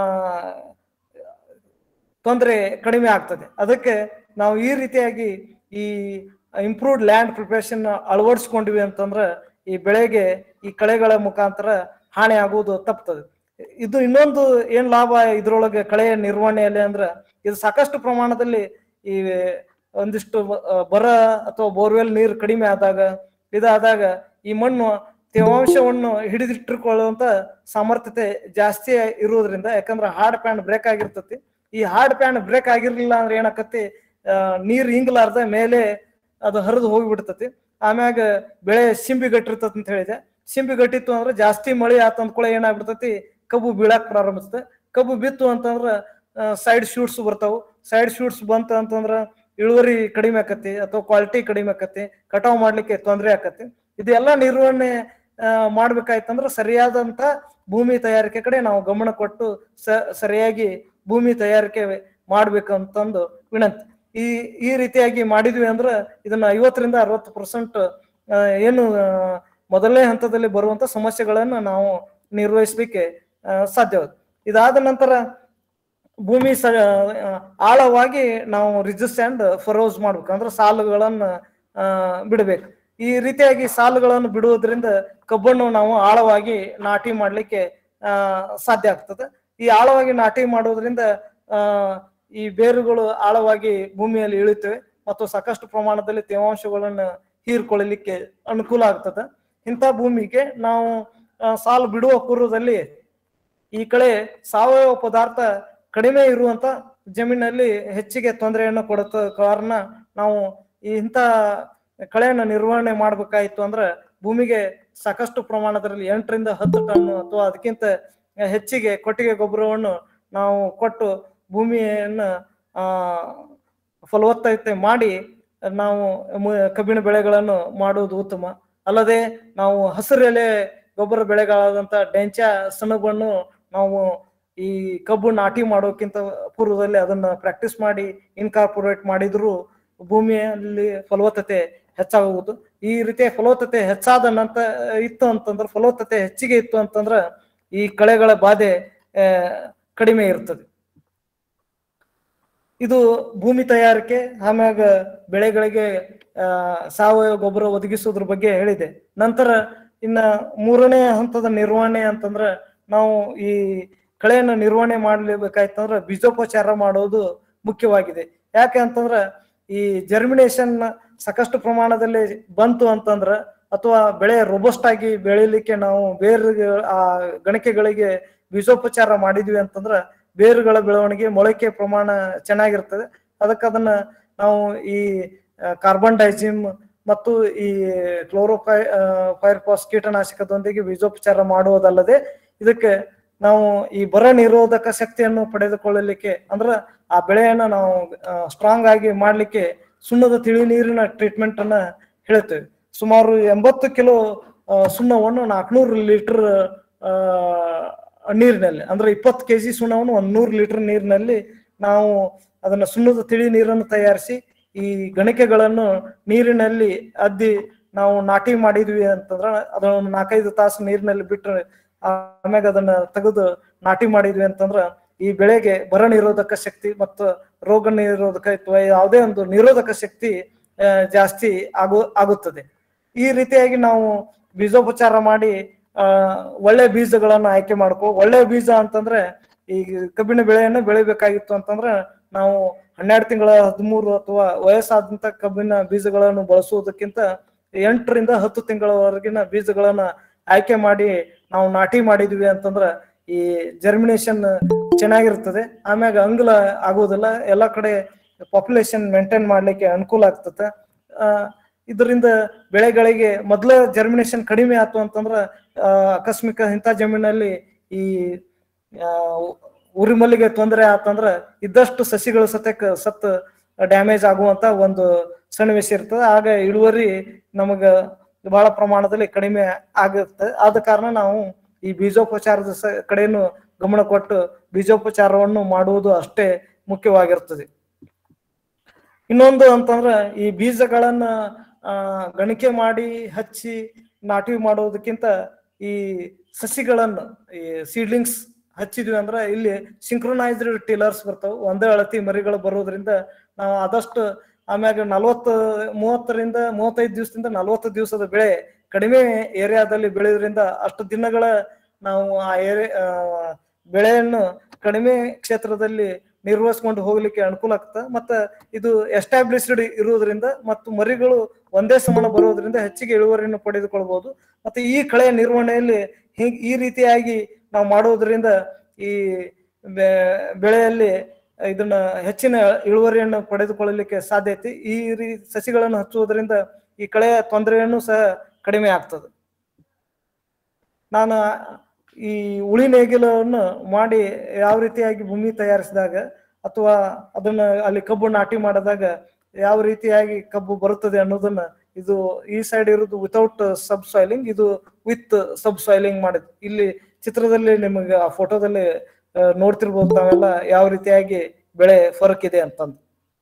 ತೊಂದರೆ ಕಡಿಮೆ ಆಗ್ತದೆ ಅದಕ್ಕೆ ನಾವು ಈ ರೀತಿಯಾಗಿ ಈ ಇಂಪ್ರೂವ್ಡ್ ಲ್ಯಾಂಡ್ ಪ್ರಿಪರೇಷನ್ ಅಳವಡಿಸ್ಕೊಂಡಿವಿ ಅಂತಂದ್ರೆ ಈ ಬೆಳೆಗೆ ಈ ಕಳೆಗಳ ಮುಖಾಂತರ ಹಾನಿ ಆಗುವುದು ತಪ್ತದೆ ಇದು ಇನ್ನೊಂದು ಏನ್ ಲಾಭ ಇದ್ರೊಳಗೆ ಕಳೆಯ ನಿರ್ವಹಣೆಯಲ್ಲಿ ಅಂದ್ರೆ ಇದು ಸಾಕಷ್ಟು ಪ್ರಮಾಣದಲ್ಲಿ ಈ ಒಂದಿಷ್ಟು ಆ, ಬರ ಅಥವಾ ಬೋರ್ವೆಲ್ ನೀರು ಕಡಿಮೆ ಆದಾಗ ಇದಾದಾಗ ಈ ಮಣ್ಣು ತೇವಾಂಶವನ್ನು ಹಿಡಿದಿಟ್ಟುಕೊಳ್ಳುವಂತ ಸಾಮರ್ಥ್ಯತೆ ಜಾಸ್ತಿ ಇರುವುದರಿಂದ ಯಾಕಂದ್ರೆ ಹಾರ್ಡ್ ಪ್ಯಾನ್ ಬ್ರೇಕ್ ಆಗಿರ್ತತಿ ಈ ಹಾರ್ಡ್ ಪ್ಯಾನ್ ಬ್ರೇಕ್ ಆಗಿರ್ಲಿಲ್ಲ ಅಂದ್ರೆ ಏನಾಕತಿ ಆ, ನೀರ್ ಹಿಂಗ್ಲಾರ್ದ ಮೇಲೆ ಅದು ಹರಿದು ಹೋಗಿಬಿಡ್ತತಿ ಆಮ್ಯಾಗ ಬೆಳೆ ಸಿಂಬಿ ಗಟ್ಟಿರ್ತತಿ ಅಂತ ಹೇಳಿದೆ ಸಿಂಬಿ ಗಟ್ಟಿತ್ತು ಅಂದ್ರೆ ಜಾಸ್ತಿ ಮಳೆ ಆತ ಅಂದ್ಕೊಳ್ಳೆ ಏನಾಗ್ಬಿಡ್ತತಿ ಕಬ್ಬು ಬೀಳಾಕ್ ಪ್ರಾರಂಭಿಸುತ್ತೆ ಕಬ್ಬು ಬಿತ್ತು ಅಂತಂದ್ರ ಸೈಡ್ ಶೂಟ್ಸ್ ಬರ್ತಾವು ಸೈಡ್ ಶೂಟ್ಸ್ ಬಂತ ಅಂತಂದ್ರ ಇಳುವರಿ ಕಡಿಮೆ ಆಕತಿ ಅಥವಾ ಕ್ವಾಲಿಟಿ ಕಡಿಮೆ ಆಕತಿ ಕಟಾವ್ ಮಾಡ್ಲಿಕ್ಕೆ ತೊಂದರೆ ಆಕತಿ ಇದೆಲ್ಲ ನಿರ್ವಹಣೆ ಆ, ಮಾಡ್ಬೇಕಾಯ್ತಂದ್ರ ಸರಿಯಾದಂತ ಭೂಮಿ ತಯಾರಿಕೆ ಕಡೆ ನಾವು ಗಮನ ಕೊಟ್ಟು ಸ ಸರಿಯಾಗಿ ಭೂಮಿ ತಯಾರಿಕೆ ಮಾಡ್ಬೇಕಂತಂದು ವಿನಂತಿ ಈ ಈ ರೀತಿಯಾಗಿ ಮಾಡಿದ್ವಿ ಅಂದ್ರ ಇದನ್ನ ಐವತ್ತರಿಂದ ಅರವತ್ತು ಪರ್ಸೆಂಟ್ ಏನು ಆ, ಮೊದಲನೇ ಹಂತದಲ್ಲಿ ಬರುವಂತ ಸಮಸ್ಯೆಗಳನ್ನ ನಾವು ನಿರ್ವಹಿಸ್ಲಿಕ್ಕೆ ಆ, ಸಾಧ್ಯವಾಗುತ್ತೆ ಇದಾದ ನಂತರ ಭೂಮಿ ಸ ಆ, ಆಳವಾಗಿ ನಾವು ರಿಜಿಸ್ ಅಂಡ್ ಫರೋಸ್ ಮಾಡ್ಬೇಕು ಅಂದ್ರೆ ಸಾಲುಗಳನ್ನ ಆ, ಬಿಡಬೇಕು ಈ ರೀತಿಯಾಗಿ ಸಾಲುಗಳನ್ನು ಬಿಡುವುದರಿಂದ ಕಬ್ಬನ್ನು ನಾವು ಆಳವಾಗಿ ನಾಟಿ ಮಾಡ್ಲಿಕ್ಕೆ ಆ, ಸಾಧ್ಯ ಆಗ್ತದೆ ಈ ಆಳವಾಗಿ ನಾಟಿ ಮಾಡೋದ್ರಿಂದ ಆ ಈ ಬೇರುಗಳು ಆಳವಾಗಿ ಭೂಮಿಯಲ್ಲಿ ಇಳಿತವೆ ಮತ್ತು ಸಾಕಷ್ಟು ಪ್ರಮಾಣದಲ್ಲಿ ತೇವಾಂಶಗಳನ್ನು ಹೀರ್ಕೊಳ್ಳಲಿಕ್ಕೆ ಅನುಕೂಲ ಆಗ್ತದೆ ಇಂಥ ಭೂಮಿಗೆ ನಾವು ಆ, ಸಾಲು ಬಿಡುವ ಪೂರ್ವದಲ್ಲಿ ಈ ಕಡೆ ಸಾವಯವ ಪದಾರ್ಥ ಕಡಿಮೆ ಇರುವಂತ ಜಮೀನಲ್ಲಿ ಹೆಚ್ಚಿಗೆ ತೊಂದರೆಯನ್ನು ಕೊಡುತ್ತ ಕಾರಣ ನಾವು ಈ ಇಂಥ ಕಳೆಯನ್ನು ನಿರ್ವಹಣೆ ಮಾಡ್ಬೇಕಾಯ್ತು ಅಂದ್ರೆ ಭೂಮಿಗೆ ಸಾಕಷ್ಟು ಪ್ರಮಾಣದಲ್ಲಿ ಎಂಟರಿಂದ ಹತ್ತು ಟನ್ ಅಥವಾ ಅದಕ್ಕಿಂತ ಹೆಚ್ಚಿಗೆ ಕೊಟ್ಟಿಗೆ ಗೊಬ್ಬರವನ್ನು ನಾವು ಕೊಟ್ಟು ಭೂಮಿಯನ್ನ ಆ ಫಲವತ್ತತೆ ಮಾಡಿ ನಾವು ಮು- ಕಬ್ಬಿನ ಬೆಳೆಗಳನ್ನು ಮಾಡುವುದು ಉತ್ತಮ ಅಲ್ಲದೆ ನಾವು ಹಸಿರೆಲೆ ಗೊಬ್ಬರ ಬೆಳೆಗಳಾದಂತ ಡೆಂಚ ಸೆಣಬನ್ನು ನಾವು ಈ ಕಬ್ಬು ನಾಟಿ ಮಾಡೋಕ್ಕಿಂತ ಪೂರ್ವದಲ್ಲಿ ಅದನ್ನ ಪ್ರಾಕ್ಟೀಸ್ ಮಾಡಿ ಇನ್ಕಾರ್ಪೊರೇಟ್ ಮಾಡಿದ್ರು ಭೂಮಿಯಲ್ಲಿ ಫಲವತ್ತತೆ ಹೆಚ್ಚಾಗುವುದು ಈ ರೀತಿಯ ಫಲವತ್ತತೆ ಹೆಚ್ಚಾದ ನಂತರ ಇತ್ತು ಅಂತಂದ್ರೆ ಫಲವತ್ತತೆ ಹೆಚ್ಚಿಗೆ ಇತ್ತು ಅಂತಂದ್ರ ಈ ಕಳೆಗಳ ಬಾಧೆ ಆ, ಕಡಿಮೆ ಇರ್ತದೆ ಇದು ಭೂಮಿ ತಯಾರಿಕೆ ಆಮ್ಯಾಗ ಬೆಳೆಗಳಿಗೆ ಆ, ಸಾವಯವ ಗೊಬ್ಬರ ಒದಗಿಸೋದ್ರ ಬಗ್ಗೆ ಹೇಳಿದೆ ನಂತರ ಇನ್ನ ಮೂರನೇ ಹಂತದ ನಿರ್ವಹಣೆ ಅಂತಂದ್ರ ನಾವು ಈ ಕಳೆಯನ್ನು ನಿರ್ವಹಣೆ ಮಾಡ್ಲೇಬೇಕಾಯ್ತಂದ್ರ ಬೀಜೋಪಚಾರ ಮಾಡೋದು ಮುಖ್ಯವಾಗಿದೆ ಯಾಕೆ ಅಂತಂದ್ರ ಈ ಜರ್ಮಿನೇಷನ್ ಸಾಕಷ್ಟು ಪ್ರಮಾಣದಲ್ಲಿ ಬಂತು ಅಂತಂದ್ರ ಅಥವಾ ಬೆಳೆ ರೋಬಸ್ಟ್ ಆಗಿ ಬೆಳಿಲಿಕ್ಕೆ ನಾವು ಬೇರೆ ಆ ಗಣಿಕೆಗಳಿಗೆ ಬೀಜೋಪಚಾರ ಮಾಡಿದ್ವಿ ಅಂತಂದ್ರ ಬೇರುಗಳ ಬೆಳವಣಿಗೆ ಮೊಳಕೆ ಪ್ರಮಾಣ ಚೆನ್ನಾಗಿರ್ತದೆ ಅದಕ್ಕೆ ಅದನ್ನ ನಾವು ಈ ಕಾರ್ಬನ್ ಡೈಜಿಮ್ ಮತ್ತು ಈ ಕ್ಲೋರೋಫೈ ಫೈರ್ಪಾಸ್ ಕೀಟನಾಶಕದೊಂದಿಗೆ ಬೀಜೋಪಚಾರ ಮಾಡುವುದಲ್ಲದೆ ಇದಕ್ಕೆ ನಾವು ಈ ಬರ ನಿರೋಧಕ ಶಕ್ತಿಯನ್ನು ಪಡೆದುಕೊಳ್ಳಲಿಕ್ಕೆ ಅಂದ್ರ ಆ ಬೆಳೆಯನ್ನ ನಾವು ಸ್ಟ್ರಾಂಗ್ ಆಗಿ ಮಾಡ್ಲಿಕ್ಕೆ ಸುಣ್ಣದ ತಿಳಿ ನೀರಿನ ಟ್ರೀಟ್ಮೆಂಟ್ ಅನ್ನ ಹೇಳ್ತೇವೆ ಸುಮಾರು ಎಂಬತ್ತು ಕಿಲೋ ಆ, ಸುಣ್ಣವನ್ನು ನಾಲ್ಕುನೂರು ಲೀಟರ್ ನೀರಿನಲ್ಲಿ ಅಂದ್ರೆ ಇಪ್ಪತ್ತು ಕೆಜಿ ಸುಣ್ಣವನ್ನು ಒಂದ್ ನೂರು ಲೀಟರ್ ನೀರಿನಲ್ಲಿ ನಾವು ಅದನ್ನ ಸುಣ್ಣದ ತಿಳಿ ನೀರನ್ನು ತಯಾರಿಸಿ ಈ ಗಣಿಕೆಗಳನ್ನು ನೀರಿನಲ್ಲಿ ಅದ್ದಿ ನಾವು ನಾಟಿ ಮಾಡಿದ್ವಿ ಅಂತಂದ್ರ ಅದನ್ನ ಒಂದು ನಾಲ್ಕೈದು ತಾಸು ನೀರಿನಲ್ಲಿ ಬಿಟ್ರೆ ಆಮ್ಯಾಗ ಅದನ್ನ ತೆಗೆದು ನಾಟಿ ಮಾಡಿದ್ವಿ ಅಂತಂದ್ರ ಈ ಬೆಳೆಗೆ ಬರ ನಿರೋಧಕ ಶಕ್ತಿ ಮತ್ತು ರೋಗ ನಿರೋಧಕ ಅಥವಾ ಯಾವುದೇ ಒಂದು ನಿರೋಧಕ ಶಕ್ತಿ ಆ, ಜಾಸ್ತಿ ಆಗು ಆಗುತ್ತದೆ ಈ ರೀತಿಯಾಗಿ ನಾವು ಬೀಜೋಪಚಾರ ಮಾಡಿ ಆ ಒಳ್ಳೆ ಬೀಜಗಳನ್ನ ಆಯ್ಕೆ ಮಾಡ್ಕೋ ಒಳ್ಳೆ ಬೀಜ ಅಂತಂದ್ರೆ ಈ ಕಬ್ಬಿನ ಬೆಳೆಯನ್ನು ಬೆಳಿಬೇಕಾಗಿತ್ತು ಅಂತಂದ್ರೆ ನಾವು ಹನ್ನೆರಡು ತಿಂಗಳ ಹದಿಮೂರು ಅಥವಾ ವಯಸ್ಸಾದಂತ ಕಬ್ಬಿನ ಬೀಜಗಳನ್ನು ಬಳಸುವುದಕ್ಕಿಂತ ಎಂಟರಿಂದ ಹತ್ತು ತಿಂಗಳವರೆಗಿನ ಬೀಜಗಳನ್ನ ಆಯ್ಕೆ ಮಾಡಿ ನಾವು ನಾಟಿ ಮಾಡಿದ್ವಿ ಅಂತಂದ್ರ ಈ ಜರ್ಮಿನೇಷನ್ ಚೆನ್ನಾಗಿರ್ತದೆ ಆಮ್ಯಾಗ ಅಂಗ್ಲ ಆಗೋದಿಲ್ಲ ಎಲ್ಲಾ ಕಡೆ ಪಾಪ್ಯುಲೇಷನ್ ಮೇಂಟೈನ್ ಮಾಡ್ಲಿಕ್ಕೆ ಅನುಕೂಲ ಆಗ್ತದೆ ಆ ಇದರಿಂದ ಬೆಳೆಗಳಿಗೆ ಮೊದ್ಲ ಜರ್ಮಿನೇಷನ್ ಕಡಿಮೆ ಆಯ್ತು ಅಂತಂದ್ರ ಆ, ಆಕಸ್ಮಿಕ ಇಂಥ ಜಮೀನಲ್ಲಿ ಈ ಆ, ಉರಿ ಮಲ್ಲಿಗೆ ತೊಂದರೆ ಆತಂದ್ರ ಇದ್ದಷ್ಟು ಸಸಿಗಳು ಸತ್ಯಕ್ಕೆ ಸತ್ ಡ್ಯಾಮೇಜ್ ಆಗುವಂತ ಒಂದು ಸನ್ನಿವೇಶ ಇರ್ತದೆ ಆಗ ಇಳುವರಿ ನಮಗ ಬಹಳ ಪ್ರಮಾಣದಲ್ಲಿ ಕಡಿಮೆ ಆಗುತ್ತೆ ಆದ ಕಾರಣ ನಾವು ಈ ಬೀಜೋಪಚಾರದ ಸ- ಕಡೆನು ಗಮನ ಕೊಟ್ಟು ಬೀಜೋಪಚಾರವನ್ನು ಮಾಡುವುದು ಅಷ್ಟೇ ಮುಖ್ಯವಾಗಿರ್ತದೆ ಇನ್ನೊಂದು ಅಂತಂದ್ರ ಈ ಬೀಜಗಳನ್ನ ಆ ಗಣಿಕೆ ಮಾಡಿ ಹಚ್ಚಿ ನಾಟಿ ಮಾಡೋದಕ್ಕಿಂತ ಈ ಸಸಿಗಳನ್ನು ಈ ಸೀಡ್ಲಿಂಗ್ಸ್ ಹಚ್ಚಿದ್ವಿ ಅಂದ್ರ ಇಲ್ಲಿ ಸಿಂಕ್ರೊನೈಸ್ಡ್ ಟಿಲರ್ಸ್ ಬರ್ತಾವ ಒಂದೇ ಅಳತಿ ಮರಿಗಳು ಬರೋದ್ರಿಂದ ನಾವು ಆದಷ್ಟು ಆಮ್ಯಾಗ ನಲವತ್ತು ಮೂವತ್ತರಿಂದ ಮೂವತ್ತೈದು ದಿವಸದಿಂದ ನಲವತ್ತು ದಿವಸದ ಬೆಳೆ ಕಡಿಮೆ ಏರಿಯಾದಲ್ಲಿ ಬೆಳೆಯೋದ್ರಿಂದ ಅಷ್ಟು ದಿನಗಳ ನಾವು ಆ ಏರಿ ಆ, ಬೆಳೆಯನ್ನು ಕಡಿಮೆ ಕ್ಷೇತ್ರದಲ್ಲಿ ನಿರ್ವಹಿಸ್ಕೊಂಡು ಹೋಗ್ಲಿಕ್ಕೆ ಅನುಕೂಲ ಆಗ್ತದೆ ಮತ್ತ ಇದು ಎಸ್ಟಾಬ್ಲಿಷ್ಡ್ ಇರುವುದರಿಂದ ಮತ್ತು ಮರಿಗಳು ಒಂದೇ ಸಮಾನ ಬರೋದ್ರಿಂದ ಹೆಚ್ಚಿಗೆ ಇಳುವರಿಯನ್ನು ಪಡೆದುಕೊಳ್ಬಹುದು ಮತ್ತೆ ಈ ಕಳೆಯ ನಿರ್ವಹಣೆಯಲ್ಲಿ ಹೀಗ್ ಈ ರೀತಿಯಾಗಿ ನಾವು ಮಾಡೋದ್ರಿಂದ ಈ ಬೆ- ಬೆಳೆಯಲ್ಲಿ ಇದನ್ನ ಹೆಚ್ಚಿನ ಇಳುವರಿಯನ್ನು ಪಡೆದುಕೊಳ್ಳಲಿಕ್ಕೆ ಸಾಧ್ಯತೆ ಈ ರೀ ಸಸಿಗಳನ್ನು ಹಚ್ಚುವುದರಿಂದ ಈ ಕಳೆಯ ತೊಂದರೆಯನ್ನು ಸಹ ಕಡಿಮೆ ಆಗ್ತದೆ ನಾನು ಈ ಉಳಿ ನೇಗಿಲನ್ನು ಮಾಡಿ ಯಾವ ರೀತಿಯಾಗಿ ಭೂಮಿ ತಯಾರಿಸಿದಾಗ ಅಥವಾ ಅದನ್ನ ಅಲ್ಲಿ ಕಬ್ಬು ನಾಟಿ ಮಾಡಿದಾಗ ಯಾವ ರೀತಿಯಾಗಿ ಕಬ್ಬು ಬರುತ್ತದೆ ಅನ್ನೋದನ್ನ ಇದು ಈ ಸೈಡ್ ಇರೋದು ವಿತೌಟ್ ಸಬ್ ಸಾಯಿಲಿಂಗ್ ಇದು ವಿತ್ ಸಬ್ ಸಾಯಿಲಿಂಗ್ ಮಾಡಿದ್ ಇಲ್ಲಿ ಚಿತ್ರದಲ್ಲಿ ನಿಮಗೆ ಆ ಫೋಟೋದಲ್ಲಿ ನೋಡ್ತಿರ್ಬೋದು ತಾವೆಲ್ಲ ಯಾವ ರೀತಿಯಾಗಿ ಬೆಳೆ ಫರಕ್ ಇದೆ ಅಂತಂದು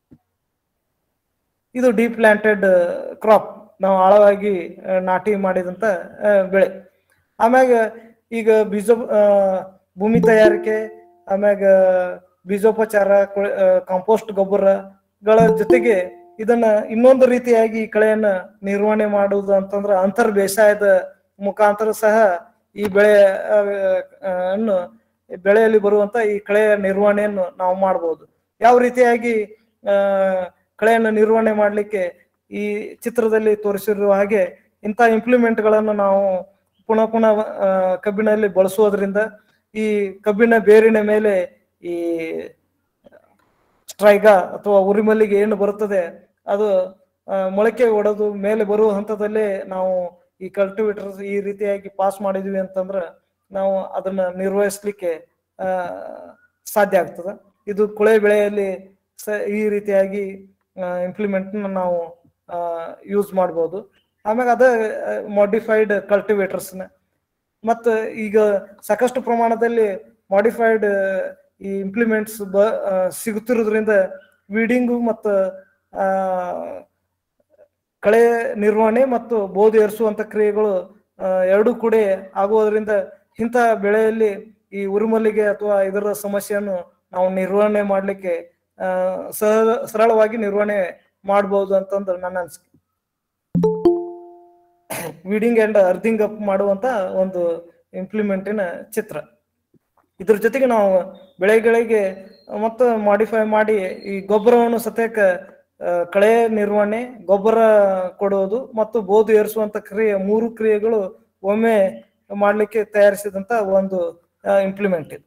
ಇದು ಡೀಪ್ ಪ್ಲಾಂಟೆಡ್ ಕ್ರಾಪ್ ನಾವು ಆಳವಾಗಿ ಆ, ನಾಟಿ ಮಾಡಿದಂತ ಆ, ಬೆಳೆ ಆಮ್ಯಾಗ ಈಗ ಬೀಜ ಆ, ಭೂಮಿ ತಯಾರಿಕೆ ಆಮ್ಯಾಗ ಬೀಜೋಪಚಾರ ಕಾಂಪೋಸ್ಟ್ ಗೊಬ್ಬರಗಳ ಜೊತೆಗೆ ಇದನ್ನ ಇನ್ನೊಂದು ರೀತಿಯಾಗಿ ಈ ಕಳೆಯನ್ನ ನಿರ್ವಹಣೆ ಮಾಡುವುದು ಅಂತಂದ್ರ ಅಂತರ್ ಬೇಸಾಯದ ಮುಖಾಂತರ ಸಹ ಈ ಬೆಳೆ ಆ, ಆ, ಅನ್ನು ಬೆಳೆಯಲ್ಲಿ ಬರುವಂತ ಈ ಕಳೆಯ ನಿರ್ವಹಣೆಯನ್ನು ನಾವು ಮಾಡಬಹುದು ಯಾವ ರೀತಿಯಾಗಿ ಆ ಕಳೆಯನ್ನು ನಿರ್ವಹಣೆ ಮಾಡಲಿಕ್ಕೆ ಈ ಚಿತ್ರದಲ್ಲಿ ತೋರಿಸಿರುವ ಹಾಗೆ ಇಂಥ ಇಂಪ್ಲಿಮೆಂಟ್ಗಳನ್ನು ನಾವು ಪುನಃ ಪುನಃ ಆ, ಕಬ್ಬಿನಲ್ಲಿ ಬಳಸುವುದರಿಂದ ಈ ಕಬ್ಬಿನ ಬೇರಿನ ಮೇಲೆ ಈ ಸ್ಟ್ರೈಗಾ ಅಥವಾ ಉರಿಮಲ್ಲಿಗೆ ಏನು ಬರುತ್ತದೆ ಅದು ಆ, ಮೊಳಕೆ ಒಡೆದು ಮೇಲೆ ಬರುವ ಹಂತದಲ್ಲೇ ನಾವು ಈ ಕಲ್ಟಿವೇಟರ್ ಈ ರೀತಿಯಾಗಿ ಪಾಸ್ ಮಾಡಿದ್ವಿ ಅಂತಂದ್ರ ನಾವು ಅದನ್ನ ನಿರ್ವಹಿಸ್ಲಿಕ್ಕೆ ಆ, ಸಾಧ್ಯ ಆಗ್ತದೆ ಇದು ಕುಳೆ ಬೆಳೆಯಲ್ಲಿ ಸ ಈ ರೀತಿಯಾಗಿ ಇಂಪ್ಲಿಮೆಂಟ್ ನಾವು ಯೂಸ್ ಮಾಡ್ಬೋದು ಆಮ್ಯಾಗ ಅದ ಮಾಡಿಫೈಡ್ ಕಲ್ಟಿವೇಟರ್ಸ್ನ ಮತ್ತು ಈಗ ಸಾಕಷ್ಟು ಪ್ರಮಾಣದಲ್ಲಿ ಮಾಡಿಫೈಡ್ ಈ ಇಂಪ್ಲಿಮೆಂಟ್ಸ್ ಬ ಆ, ಸಿಗುತ್ತಿರೋದ್ರಿಂದ ವೀಡಿಂಗು ಮತ್ತು ಆ, ಕಳೆ ನಿರ್ವಹಣೆ ಮತ್ತು ಬೋಧಿ ಏರಿಸುವಂತ ಕ್ರಿಯೆಗಳು ಆ, ಎರಡೂ ಕೂಡ ಆಗುವುದರಿಂದ ಇಂಥ ಬೆಳೆಯಲ್ಲಿ ಈ ಉರುಮಲ್ಲಿಗೆ ಅಥವಾ ಇದರ ಸಮಸ್ಯೆಯನ್ನು ನಾವು ನಿರ್ವಹಣೆ ಮಾಡಲಿಕ್ಕೆ ಆ, ಸರಳ ಸರಳವಾಗಿ ನಿರ್ವಹಣೆ ಮಾಡಬಹುದು ಅಂತಂದು ನನ್ನ ಅನಿಸಿಕೆ ವೀಡಿಂಗ್ ಅಂಡ್ ಅರ್ಧಿಂಗ್ ಅಪ್ ಮಾಡುವಂತ ಒಂದು ಇಂಪ್ಲಿಮೆಂಟಿನ ಚಿತ್ರ ಇದ್ರ ಜೊತೆಗೆ ನಾವು ಬೆಳೆಗಳಿಗೆ ಮತ್ತೆ ಮಾಡಿಫೈ ಮಾಡಿ ಈ ಗೊಬ್ಬರವನ್ನು ಸತ್ಯಕ್ಕ ಆ, ಕಳೆ ನಿರ್ವಹಣೆ ಗೊಬ್ಬರ ಕೊಡುವುದು ಮತ್ತು ಬೋಧು ಏರಿಸುವಂತ ಕ್ರಿಯೆ ಮೂರು ಕ್ರಿಯೆಗಳು ಒಮ್ಮೆ ಮಾಡ್ಲಿಕ್ಕೆ ತಯಾರಿಸಿದಂತ ಒಂದು ಇಂಪ್ಲಿಮೆಂಟ್ ಇದು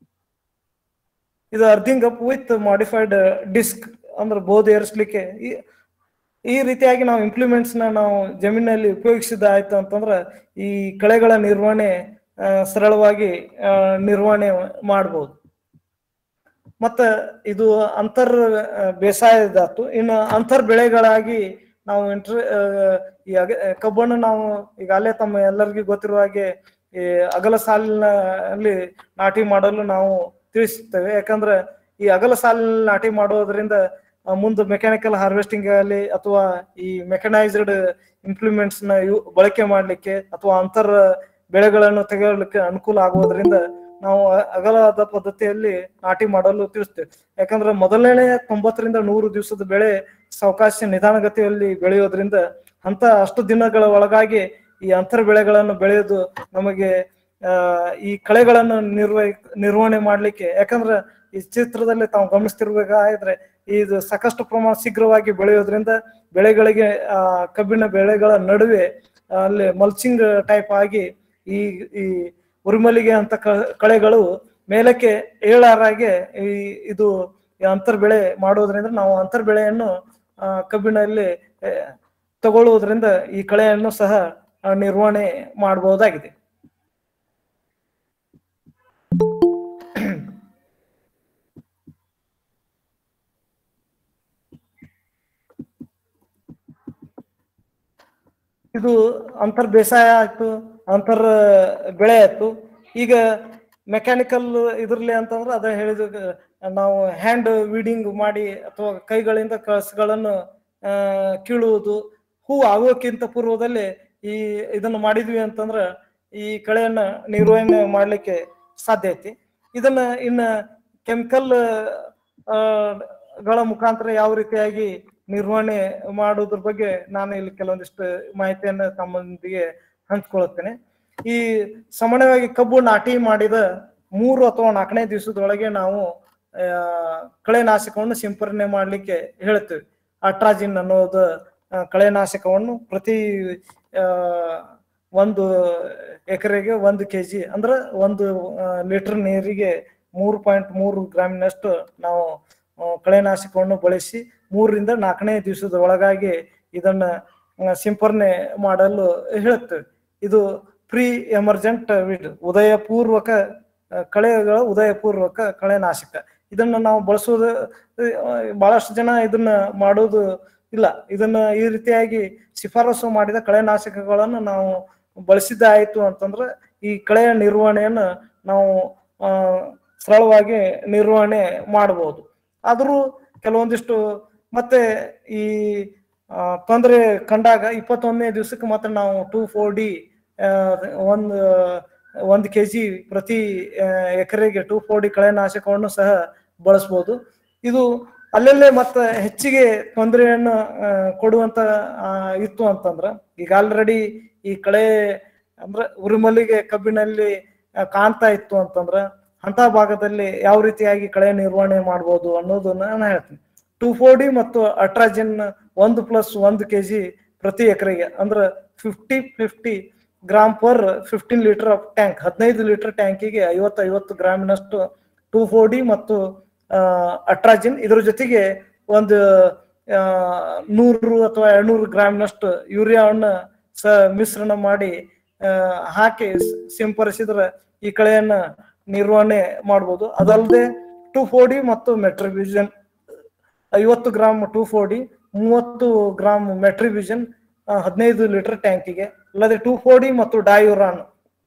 ಇದು earthing up with modified disc ಅಂದ್ರೆ ಬೋಧು ಏರಿಸ್ಲಿಕ್ಕೆ ಈ ಈ ರೀತಿಯಾಗಿ ನಾವು ಇಂಪ್ಲಿಮೆಂಟ್ಸ್ ನ ನಾವು ಜಮೀನಲ್ಲಿ ಉಪಯೋಗಿಸಿದ ಆಯ್ತು ಅಂತಂದ್ರೆ ಈ ಕಳೆಗಳ ನಿರ್ವಹಣೆ ಆ, ಸರಳವಾಗಿ ಆ, ನಿರ್ವಹಣೆ ಮಾಡಬಹುದು ಮತ್ತ ಇದು ಅಂತರ್ ಆ, ಬೇಸಾಯದಾತು ಇನ್ನು ಅಂತರ್ ಬೆಳೆಗಳಾಗಿ ನಾವು ಇಂಟ್ರ ಆ, ಈ ಅಗ- ಕಬ್ಬನ್ನು ನಾವು ಈಗಾಗಲೇ ತಮ್ಮ ಎಲ್ಲರಿಗೂ ಗೊತ್ತಿರುವ ಹಾಗೆ ಈ ಅಗಲ ಸಾಲಿನಲ್ಲಿ ನಾಟಿ ಮಾಡಲು ನಾವು ತಿಳಿಸುತ್ತೇವೆ ಯಾಕಂದ್ರೆ ಈ ಅಗಲ ಸಾಲಿನಲ್ಲಿ ನಾಟಿ ಮಾಡೋದ್ರಿಂದ ಆ, ಮುಂದೆ ಮೆಕ್ಯಾನಿಕಲ್ ಹಾರ್ವೆಸ್ಟಿಂಗ್ ಆಗಲಿ ಅಥವಾ ಈ ಮೆಕನೈಸ್ಡ್ ಇಂಪ್ಲಿಮೆಂಟ್ಸ್ ನ ಯು- ಬಳಕೆ ಮಾಡ್ಲಿಕ್ಕೆ ಅಥವಾ ಅಂತರ್ ಬೆಳೆಗಳನ್ನು ತೆಗೆಯಲಿಕ್ಕೆ ಅನುಕೂಲ ಆಗುವುದರಿಂದ ನಾವು ಅ- ಅಗಲವಾದ ಪದ್ಧತಿಯಲ್ಲಿ ನಾಟಿ ಮಾಡಲು ತಿಳಿಸ್ತೇವೆ ಯಾಕಂದ್ರೆ ಮೊದಲನೇ ತೊಂಬತ್ತರಿಂದ ನೂರು ದಿವಸದ ಬೆಳೆ ಸಾವಕಾಶ ನಿಧಾನಗತಿಯಲ್ಲಿ ಬೆಳೆಯೋದ್ರಿಂದ ಅಂತ ಅಷ್ಟು ದಿನಗಳ ಒಳಗಾಗಿ ಈ ಅಂತರ ಬೆಳೆಗಳನ್ನು ಬೆಳೆಯೋದು ನಮಗೆ ಆ ಈ ಕಳೆಗಳನ್ನು ನಿರ್ವಹ ನಿರ್ವಹಣೆ ಮಾಡ್ಲಿಕ್ಕೆ ಯಾಕಂದ್ರೆ ಈ ಚಿತ್ರದಲ್ಲಿ ತಾವು ಗಮನಿಸ್ತಿರ್ಬೇಕಾದ್ರೆ ಇದು ಸಾಕಷ್ಟು ಪ್ರಮಾಣ ಶೀಘ್ರವಾಗಿ ಬೆಳೆಯೋದ್ರಿಂದ ಬೆಳೆಗಳಿಗೆ ಆ ಕಬ್ಬಿನ ಬೆಳೆಗಳ ನಡುವೆ ಅಲ್ಲಿ ಮಲ್ಚಿಂಗ್ ಟೈಪ್ ಆಗಿ ಈ ಈ ಉರುಮಲಿಗೆ ಅಂತ ಕ- ಕಳೆಗಳು ಮೇಲಕ್ಕೆ ಏಳಾರಾಗೆ ಈ ಇದು ಈ ಅಂತರ್ ಬೆಳೆ ಮಾಡೋದ್ರಿಂದ ನಾವು ಅಂತರ್ ಬೆಳೆಯನ್ನು ಆ, ಕಬ್ಬಿನಲ್ಲಿ ಆ, ತಗೊಳ್ಳುವುದರಿಂದ ಈ ಕಳೆಯನ್ನು ಸಹ ಆ, ನಿರ್ವಹಣೆ ಮಾಡಬಹುದಾಗಿದೆ ಇದು ಅಂತರ್ ಬೇಸಾಯ ಆಯ್ತು ಅಂತರ್ ಬೆಳೆ ಆಯ್ತು ಈಗ ಮೆಕ್ಯಾನಿಕಲ್ ಇದ್ರಲ್ಲಿ ಅಂತಂದ್ರೆ ಅದ ಹೇಳಿದ ನಾವು ಹ್ಯಾಂಡ್ ವೀಡಿಂಗ್ ಮಾಡಿ ಅಥವಾ ಕೈಗಳಿಂದ ಕಸಗಳನ್ನು ಆ, ಕೀಳುವುದು ಹೂ ಆಗೋಕ್ಕಿಂತ ಪೂರ್ವದಲ್ಲಿ ಈ ಇದನ್ನು ಮಾಡಿದ್ವಿ ಅಂತಂದ್ರ ಈ ಕಳೆಯನ್ನ ನಿರ್ವಹಣೆ ಮಾಡ್ಲಿಕ್ಕೆ ಸಾಧ್ಯ ಐತಿ ಇದನ್ನ ಇನ್ನ ಕೆಮಿಕಲ್ ಗಳ ಮುಖಾಂತರ ಯಾವ ರೀತಿಯಾಗಿ ನಿರ್ವಹಣೆ ಮಾಡೋದ್ರ ಬಗ್ಗೆ ನಾನು ಇಲ್ಲಿ ಕೆಲವೊಂದಿಷ್ಟು ಮಾಹಿತಿಯನ್ನ ತಮ್ಮೊಂದಿಗೆ ಹಂಚ್ಕೊಳ್ಳುತ್ತೇನೆ ಈ ಸಾಮಾನ್ಯವಾಗಿ ಕಬ್ಬು ನಾಟಿ ಮಾಡಿದ ಮೂರು ಅಥವಾ ನಾಲ್ಕನೇ ದಿವಸದೊಳಗೆ ನಾವು ಆ, ಕಳೆನಾಶಕವನ್ನು ಸಿಂಪರಣೆ ಮಾಡ್ಲಿಕ್ಕೆ ಹೇಳ್ತೇವೆ ಅಟ್ರಾಜಿನ್ ಅನ್ನೋದು ಆ, ಕಳೆನಾಶಕವನ್ನು ಪ್ರತಿ ಆ, ಒಂದು ಎಕರೆಗೆ ಒಂದು ಕೆಜಿ ಅಂದ್ರೆ ಒಂದು ಲೀಟರ್ ನೀರಿಗೆ ಮೂರು ಪಾಯಿಂಟ್ ಮೂರು ಗ್ರಾಮಿನಷ್ಟು ನಾವು ಆ, ಕಳೆನಾಶಕವನ್ನು ಬಳಸಿ ಮೂರರಿಂದ ನಾಲ್ಕನೇ ದಿವಸದ ಒಳಗಾಗಿ ಇದನ್ನ ಆ, ಸಿಂಪರಣೆ ಮಾಡಲು ಹೇಳುತ್ತೇವೆ ಇದು ಪ್ರೀ ಎಮರ್ಜೆಂಟ್ ವಿಡ್ ಉದಯ ಪೂರ್ವಕ ಆ, ಕಳೆಗಳ ಉದಯ ಪೂರ್ವಕ ಕಳೆನಾಶಕ ಇದನ್ನ ನಾವು ಬಳಸೋದು ಆ, ಬಹಳಷ್ಟು ಜನ ಇದನ್ನ ಮಾಡೋದು ಇಲ್ಲ ಇದನ್ನ ಈ ರೀತಿಯಾಗಿ ಶಿಫಾರಸು ಮಾಡಿದ ಕಳೆನಾಶಕಗಳನ್ನು ನಾವು ಬಳಸಿದ್ದ ಆಯ್ತು ಅಂತಂದ್ರೆ ಈ ಕಳೆಯ ನಿರ್ವಹಣೆಯನ್ನ ನಾವು ಆ, ಸರಳವಾಗಿ ನಿರ್ವಹಣೆ ಮಾಡಬಹುದು ಆದರೂ ಕೆಲವೊಂದಿಷ್ಟು ಮತ್ತೆ ಈ ಆ, ತೊಂದರೆ ಕಂಡಾಗ ಇಪ್ಪತ್ತೊಂದನೇ ದಿವಸಕ್ಕೆ ಮಾತ್ರ ನಾವು ಟೂ ಫೋರ್ ಡಿ ಒಂದು ಒಂದು ಕೆ ಜಿ ಪ್ರತಿ ಆ, ಎಕರೆಗೆ ಟೂ ಫೋರ್ ಡಿ ಕಳೆನಾಶಕವನ್ನು ಸಹ ಬಳಸ್ಬೋದು ಇದು ಅಲ್ಲಲ್ಲೇ ಮತ್ತೆ ಹೆಚ್ಚಿಗೆ ತೊಂದರೆಯನ್ನು ಆ, ಕೊಡುವಂತ ಆ, ಇತ್ತು ಅಂತಂದ್ರ ಈಗ ಆಲ್ರೆಡಿ ಈ ಕಳೆ ಅಂದ್ರೆ ಉರುಮಲ್ಲಿಗೆ ಕಬ್ಬಿನಲ್ಲಿ ಆ, ಕಾಣ್ತಾ ಇತ್ತು ಅಂತಂದ್ರ ಅಂತ ಭಾಗದಲ್ಲಿ ಯಾವ ರೀತಿಯಾಗಿ ಕಳೆ ನಿರ್ವಹಣೆ ಮಾಡ್ಬೋದು ಅನ್ನೋದನ್ನ ನಾನು ಹೇಳ್ತೀನಿ ಟೂ ಫೋರ್ ಡಿ ಮತ್ತು ಅಟ್ರಾಜಿನ್ ಒಂದು ಪ್ಲಸ್ ಒಂದು ಕೆ ಜಿ ಪ್ರತಿ ಎಕರೆಗೆ ಅಂದ್ರೆ fifty fifty gram per fifteen litre of tank ಹದಿನೈದು ಲೀಟರ್ ಟ್ಯಾಂಕಿಗೆ ಐವತ್ತು ಐವತ್ತು ಗ್ರಾಮಿನಷ್ಟು ಟೂ ಫೋರ್ ಡಿ ಮತ್ತು ಅಟ್ರಾಜಿನ್ ಇದ್ರ ಜೊತೆಗೆ ಒಂದು ಆ, ನೂರು ಅಥವಾ ಎರಡ್ನೂರು ಗ್ರಾಮ್ನಷ್ಟು ಯೂರಿಯಾವನ್ನ ಸ ಮಿಶ್ರಣ ಮಾಡಿ ಆ, ಹಾಕಿ ಸ್- ಸಿಂಪರಿಸಿದ್ರೆ ಈ ಕಳೆಯನ್ನ ನಿರ್ವಹಣೆ ಮಾಡ್ಬೋದು ಅದಲ್ಲದೆ ಟೂ ಫೋರ್ ಡಿ ಮತ್ತು ಮೆಟ್ರಿವಿಷನ್ ಐವತ್ತು ಗ್ರಾಮ್ ಟೂ ಫೋರ್ ಡಿ ಮೂವತ್ತು ಗ್ರಾಮ್ ಮೆಟ್ರಿವಿಷನ್ ಹದಿನೈದು ಲೀಟರ್ ಟ್ಯಾಂಕಿಗೆ ಅಲ್ಲದೆ ಟೂ ಫೋರ್ ಡಿ ಮತ್ತು ಡಾಯುರಾನ್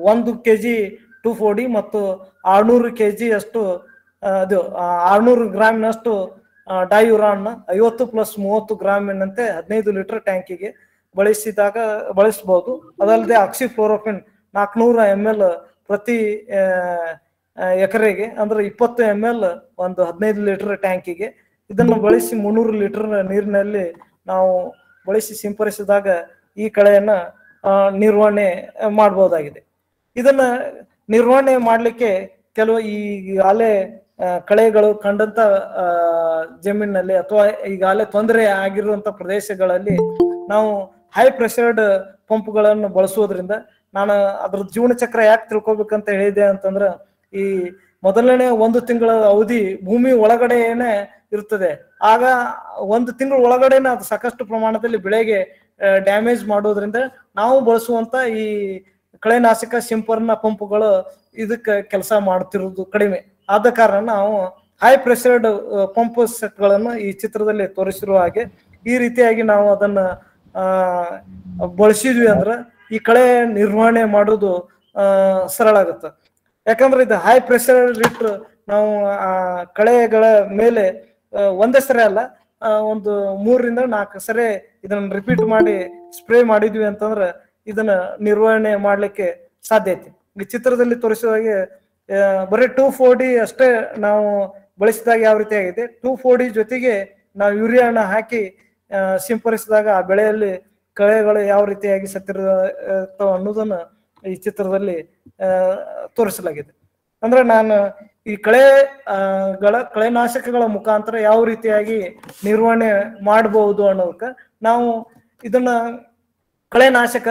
ಒಂದು ಕೆಜಿ ಟೂ ಫೋರ್ಟಿ ಮತ್ತು ಆರ್ನೂರು ಕೆಜಿ ಅಷ್ಟು ಆ, ಅದು ಆರ್ನೂರು ಗ್ರಾಮಿನಷ್ಟು ಡೈಯುರಾನ್ ಐವತ್ತು ಪ್ಲಸ್ ಮೂವತ್ತು ಗ್ರಾಮಿನಂತೆ ಹದಿನೈದು ಲೀಟರ್ ಟ್ಯಾಂಕಿಗೆ ಬಳಸಿದಾಗ ಬಳಸಬಹುದು ಅದಲ್ಲದೆ ಆಕ್ಸಿಫ್ಲೋರೋಫಿನ್ ನಾಲ್ಕುನೂರ ಎಮ್ ಎಲ್ ಪ್ರತಿ ಆ, ಆ, ಎಕರೆಗೆ ಅಂದ್ರೆ ಇಪ್ಪತ್ತು ಎಮ್ ಎಲ್ ಒಂದು ಹದಿನೈದು ಲೀಟರ್ ಟ್ಯಾಂಕಿಗೆ ಇದನ್ನು ಬಳಸಿ ಮುನ್ನೂರು ಲೀಟರ್ ನೀರಿನಲ್ಲಿ ನಾವು ಬಳಸಿ ಸಿಂಪರಿಸಿದಾಗ ಈ ಕಳೆಯನ್ನ ಆ, ನಿರ್ವಹಣೆ ಮಾಡಬಹುದಾಗಿದೆ ಇದನ್ನ ನಿರ್ವಹಣೆ ಮಾಡಲಿಕ್ಕೆ ಕೆಲವು ಈಗಾಗಲೇ ಆ, ಕಳೆಗಳು ಕಂಡಂತ ಆ, ಜಮೀನಿನಲ್ಲಿ ಅಥವಾ ಈಗಾಗಲೇ ತೊಂದರೆ ಆಗಿರುವಂತ ಪ್ರದೇಶಗಳಲ್ಲಿ ನಾವು ಹೈ ಪ್ರೆಷರ್ಡ್ ಪಂಪ್ಗಳನ್ನು ಬಳಸುವುದರಿಂದ ನಾನು ಅದ್ರ ಜೀವನ ಚಕ್ರ ಯಾಕೆ ತಿಳ್ಕೊಬೇಕಂತ ಹೇಳಿದೆ ಅಂತಂದ್ರ ಈ ಮೊದಲನೇ ಒಂದು ತಿಂಗಳ ಅವಧಿ ಭೂಮಿ ಒಳಗಡೆನೆ ಇರ್ತದೆ ಆಗ ಒಂದು ತಿಂಗಳ ಒಳಗಡೆನೆ ಅದು ಸಾಕಷ್ಟು ಪ್ರಮಾಣದಲ್ಲಿ ಬೆಳೆಗೆ ಡ್ಯಾಮೇಜ್ ಮಾಡೋದ್ರಿಂದ ನಾವು ಬಳಸುವಂತ ಈ ಕಳೆನಾಶಕ ಸಿಂಪರಣಾ ಪಂಪ್ಗಳು ಇದಕ್ಕೆ ಕೆಲಸ ಮಾಡ್ತಿರೋದು ಕಡಿಮೆ ಆದ ಕಾರಣ ನಾವು ಹೈ ಪ್ರೆಷರ್ಡ್ ಪಂಪ್ ಸೆಟ್ಗಳನ್ನು ಈ ಚಿತ್ರದಲ್ಲಿ ತೋರಿಸಿರುವ ಹಾಗೆ ಈ ರೀತಿಯಾಗಿ ನಾವು ಅದನ್ನ ಆ ಬಳಸಿದ್ವಿ ಅಂದ್ರ ಈ ಕಳೆ ನಿರ್ವಹಣೆ ಮಾಡೋದು ಆ ಸರಳ ಆಗುತ್ತೆ ಯಾಕಂದ್ರೆ ಇದು ಹೈ ಪ್ರೆಷರ್ ಇಟ್ಟು ನಾವು ಆ ಕಳೆಗಳ ಮೇಲೆ ಆ, ಒಂದೇ ಸರಿ ಅಲ್ಲ ಆ, ಒಂದು ಮೂರರಿಂದ ನಾಲ್ಕು ಸರಿ ಇದನ್ನ ರಿಪೀಟ್ ಮಾಡಿ ಸ್ಪ್ರೇ ಮಾಡಿದ್ವಿ ಅಂತಂದ್ರೆ ಇದನ್ನ ನಿರ್ವಹಣೆ ಮಾಡ್ಲಿಕ್ಕೆ ಸಾಧ್ಯ ಐತಿ ಈ ಚಿತ್ರದಲ್ಲಿ ತೋರಿಸುವ ಹಾಗೆ ಆ, ಬರೀ ಟೂ ಫೋರ್ಟಿ ಅಷ್ಟೇ ನಾವು ಬಳಸಿದಾಗ ಯಾವ ರೀತಿ ಆಗಿದೆ ಟೂ ಫೋರ್ಟಿ ಜೊತೆಗೆ ನಾವು ಯೂರಿಯಾನ ಹಾಕಿ ಆ, ಸಿಂಪರಿಸಿದಾಗ ಆ ಬೆಳೆಯಲ್ಲಿ ಕಳೆಗಳು ಯಾವ ರೀತಿಯಾಗಿ ಸತ್ತಿರ್ತವ ಅನ್ನೋದನ್ನ ಈ ಚಿತ್ರದಲ್ಲಿ ಆ, ತೋರಿಸಲಾಗಿದೆ ಅಂದ್ರೆ ನಾನು ಈ ಕಳೆ ಆ, ಗಳ ಕಳೆನಾಶಕಗಳ ಮುಖಾಂತರ ಯಾವ ರೀತಿಯಾಗಿ ನಿರ್ವಹಣೆ ಮಾಡಬಹುದು ಅನ್ನೋದಕ್ಕ ನಾವು ಇದನ್ನ ಕಳೆನಾಶಕ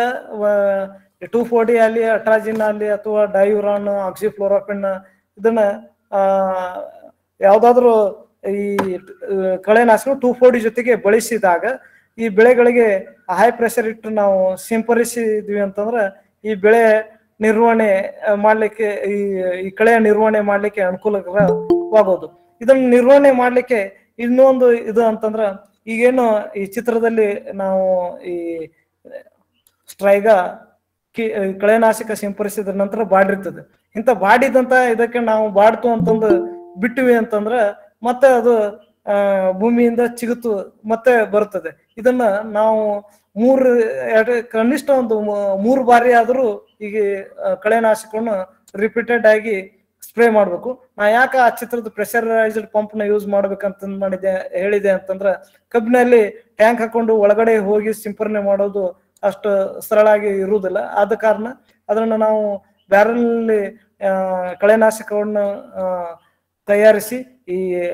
ಟೂ ಫೋರ್ಟಿ ಅಲ್ಲಿ ಅಟ್ರಾಜಿನ್ ಅಲ್ಲಿ ಅಥವಾ ಡೈಯುರಾನ್ ಆಕ್ಸಿಫ್ಲೋರಾಫಿನ್ ಇದನ್ನ ಆ ಯಾವ್ದಾದ್ರು ಈ ಆ, ಕಳೆನಾಶಕ ಟೂ ಫೋರ್ಟಿ ಜೊತೆಗೆ ಬಳಸಿದಾಗ ಈ ಬೆಳೆಗಳಿಗೆ ಹೈ ಪ್ರೆಷರ್ ಇಟ್ಟು ನಾವು ಸಿಂಪರಿಸಿದ್ವಿ ಅಂತಂದ್ರೆ ಈ ಬೆಳೆ ನಿರ್ವಹಣೆ ಆ, ಮಾಡ್ಲಿಕ್ಕೆ ಈ ಈ ಕಳೆಯ ನಿರ್ವಹಣೆ ಮಾಡ್ಲಿಕ್ಕೆ ಅನುಕೂಲಕರವಾಗೋದು ಇದನ್ನ ನಿರ್ವಹಣೆ ಮಾಡ್ಲಿಕ್ಕೆ ಇನ್ನೊಂದು ಇದು ಅಂತಂದ್ರ ಈಗೇನು ಈ ಚಿತ್ರದಲ್ಲಿ ನಾವು ಈ ಸ್ಟ್ರೈಗ ಕಿ ಕಳೆನಾಶಕ ಸಿಂಪರಿಸಿದ ನಂತರ ಬಾಡಿರ್ತದೆ ಇಂಥ ಬಾಡಿದಂತ ಇದಕ್ಕೆ ನಾವು ಬಾಡ್ತು ಅಂತಂದು ಬಿಟ್ಟಿವಿ ಅಂತಂದ್ರ ಮತ್ತೆ ಅದು ಆ ಭೂಮಿಯಿಂದ ಚಿಗುತು ಮತ್ತೆ ಬರ್ತದೆ ಇದನ್ನ ನಾವು ಮೂರು ಎರಡು ಕನಿಷ್ಠ ಒಂದು ಮೂ- ಮೂರು ಬಾರಿ ಆದ್ರೂ ಈಗ ಆ, ಕಳೆನಾಶಕವನ್ನು ರಿಪೀಟೆಡ್ ಆಗಿ ಸ್ಪ್ರೇ ಮಾಡ್ಬೇಕು ನಾ ಯಾಕೆ ಆ ಚಿತ್ರದ ಪ್ರೆಷರೈಸ್ಡ್ ಪಂಪ್ ನ ಯೂಸ್ ಮಾಡ್ಬೇಕಂತ ಮಾಡಿದೆ ಹೇಳಿದೆ ಅಂತಂದ್ರ ಕಬ್ಬಿನಲ್ಲಿ ಟ್ಯಾಂಕ್ ಹಾಕೊಂಡು ಒಳಗಡೆ ಹೋಗಿ ಸಿಂಪರಣೆ ಮಾಡೋದು ಅಷ್ಟು ಸರಳಾಗಿ ಇರುವುದಿಲ್ಲ ಆದ ಕಾರಣ ಅದನ್ನ ನಾವು ಬ್ಯಾರಲ್ ಕಳೆನಾಶಕವನ್ನು ಆ, ತಯಾರಿಸಿ ಈ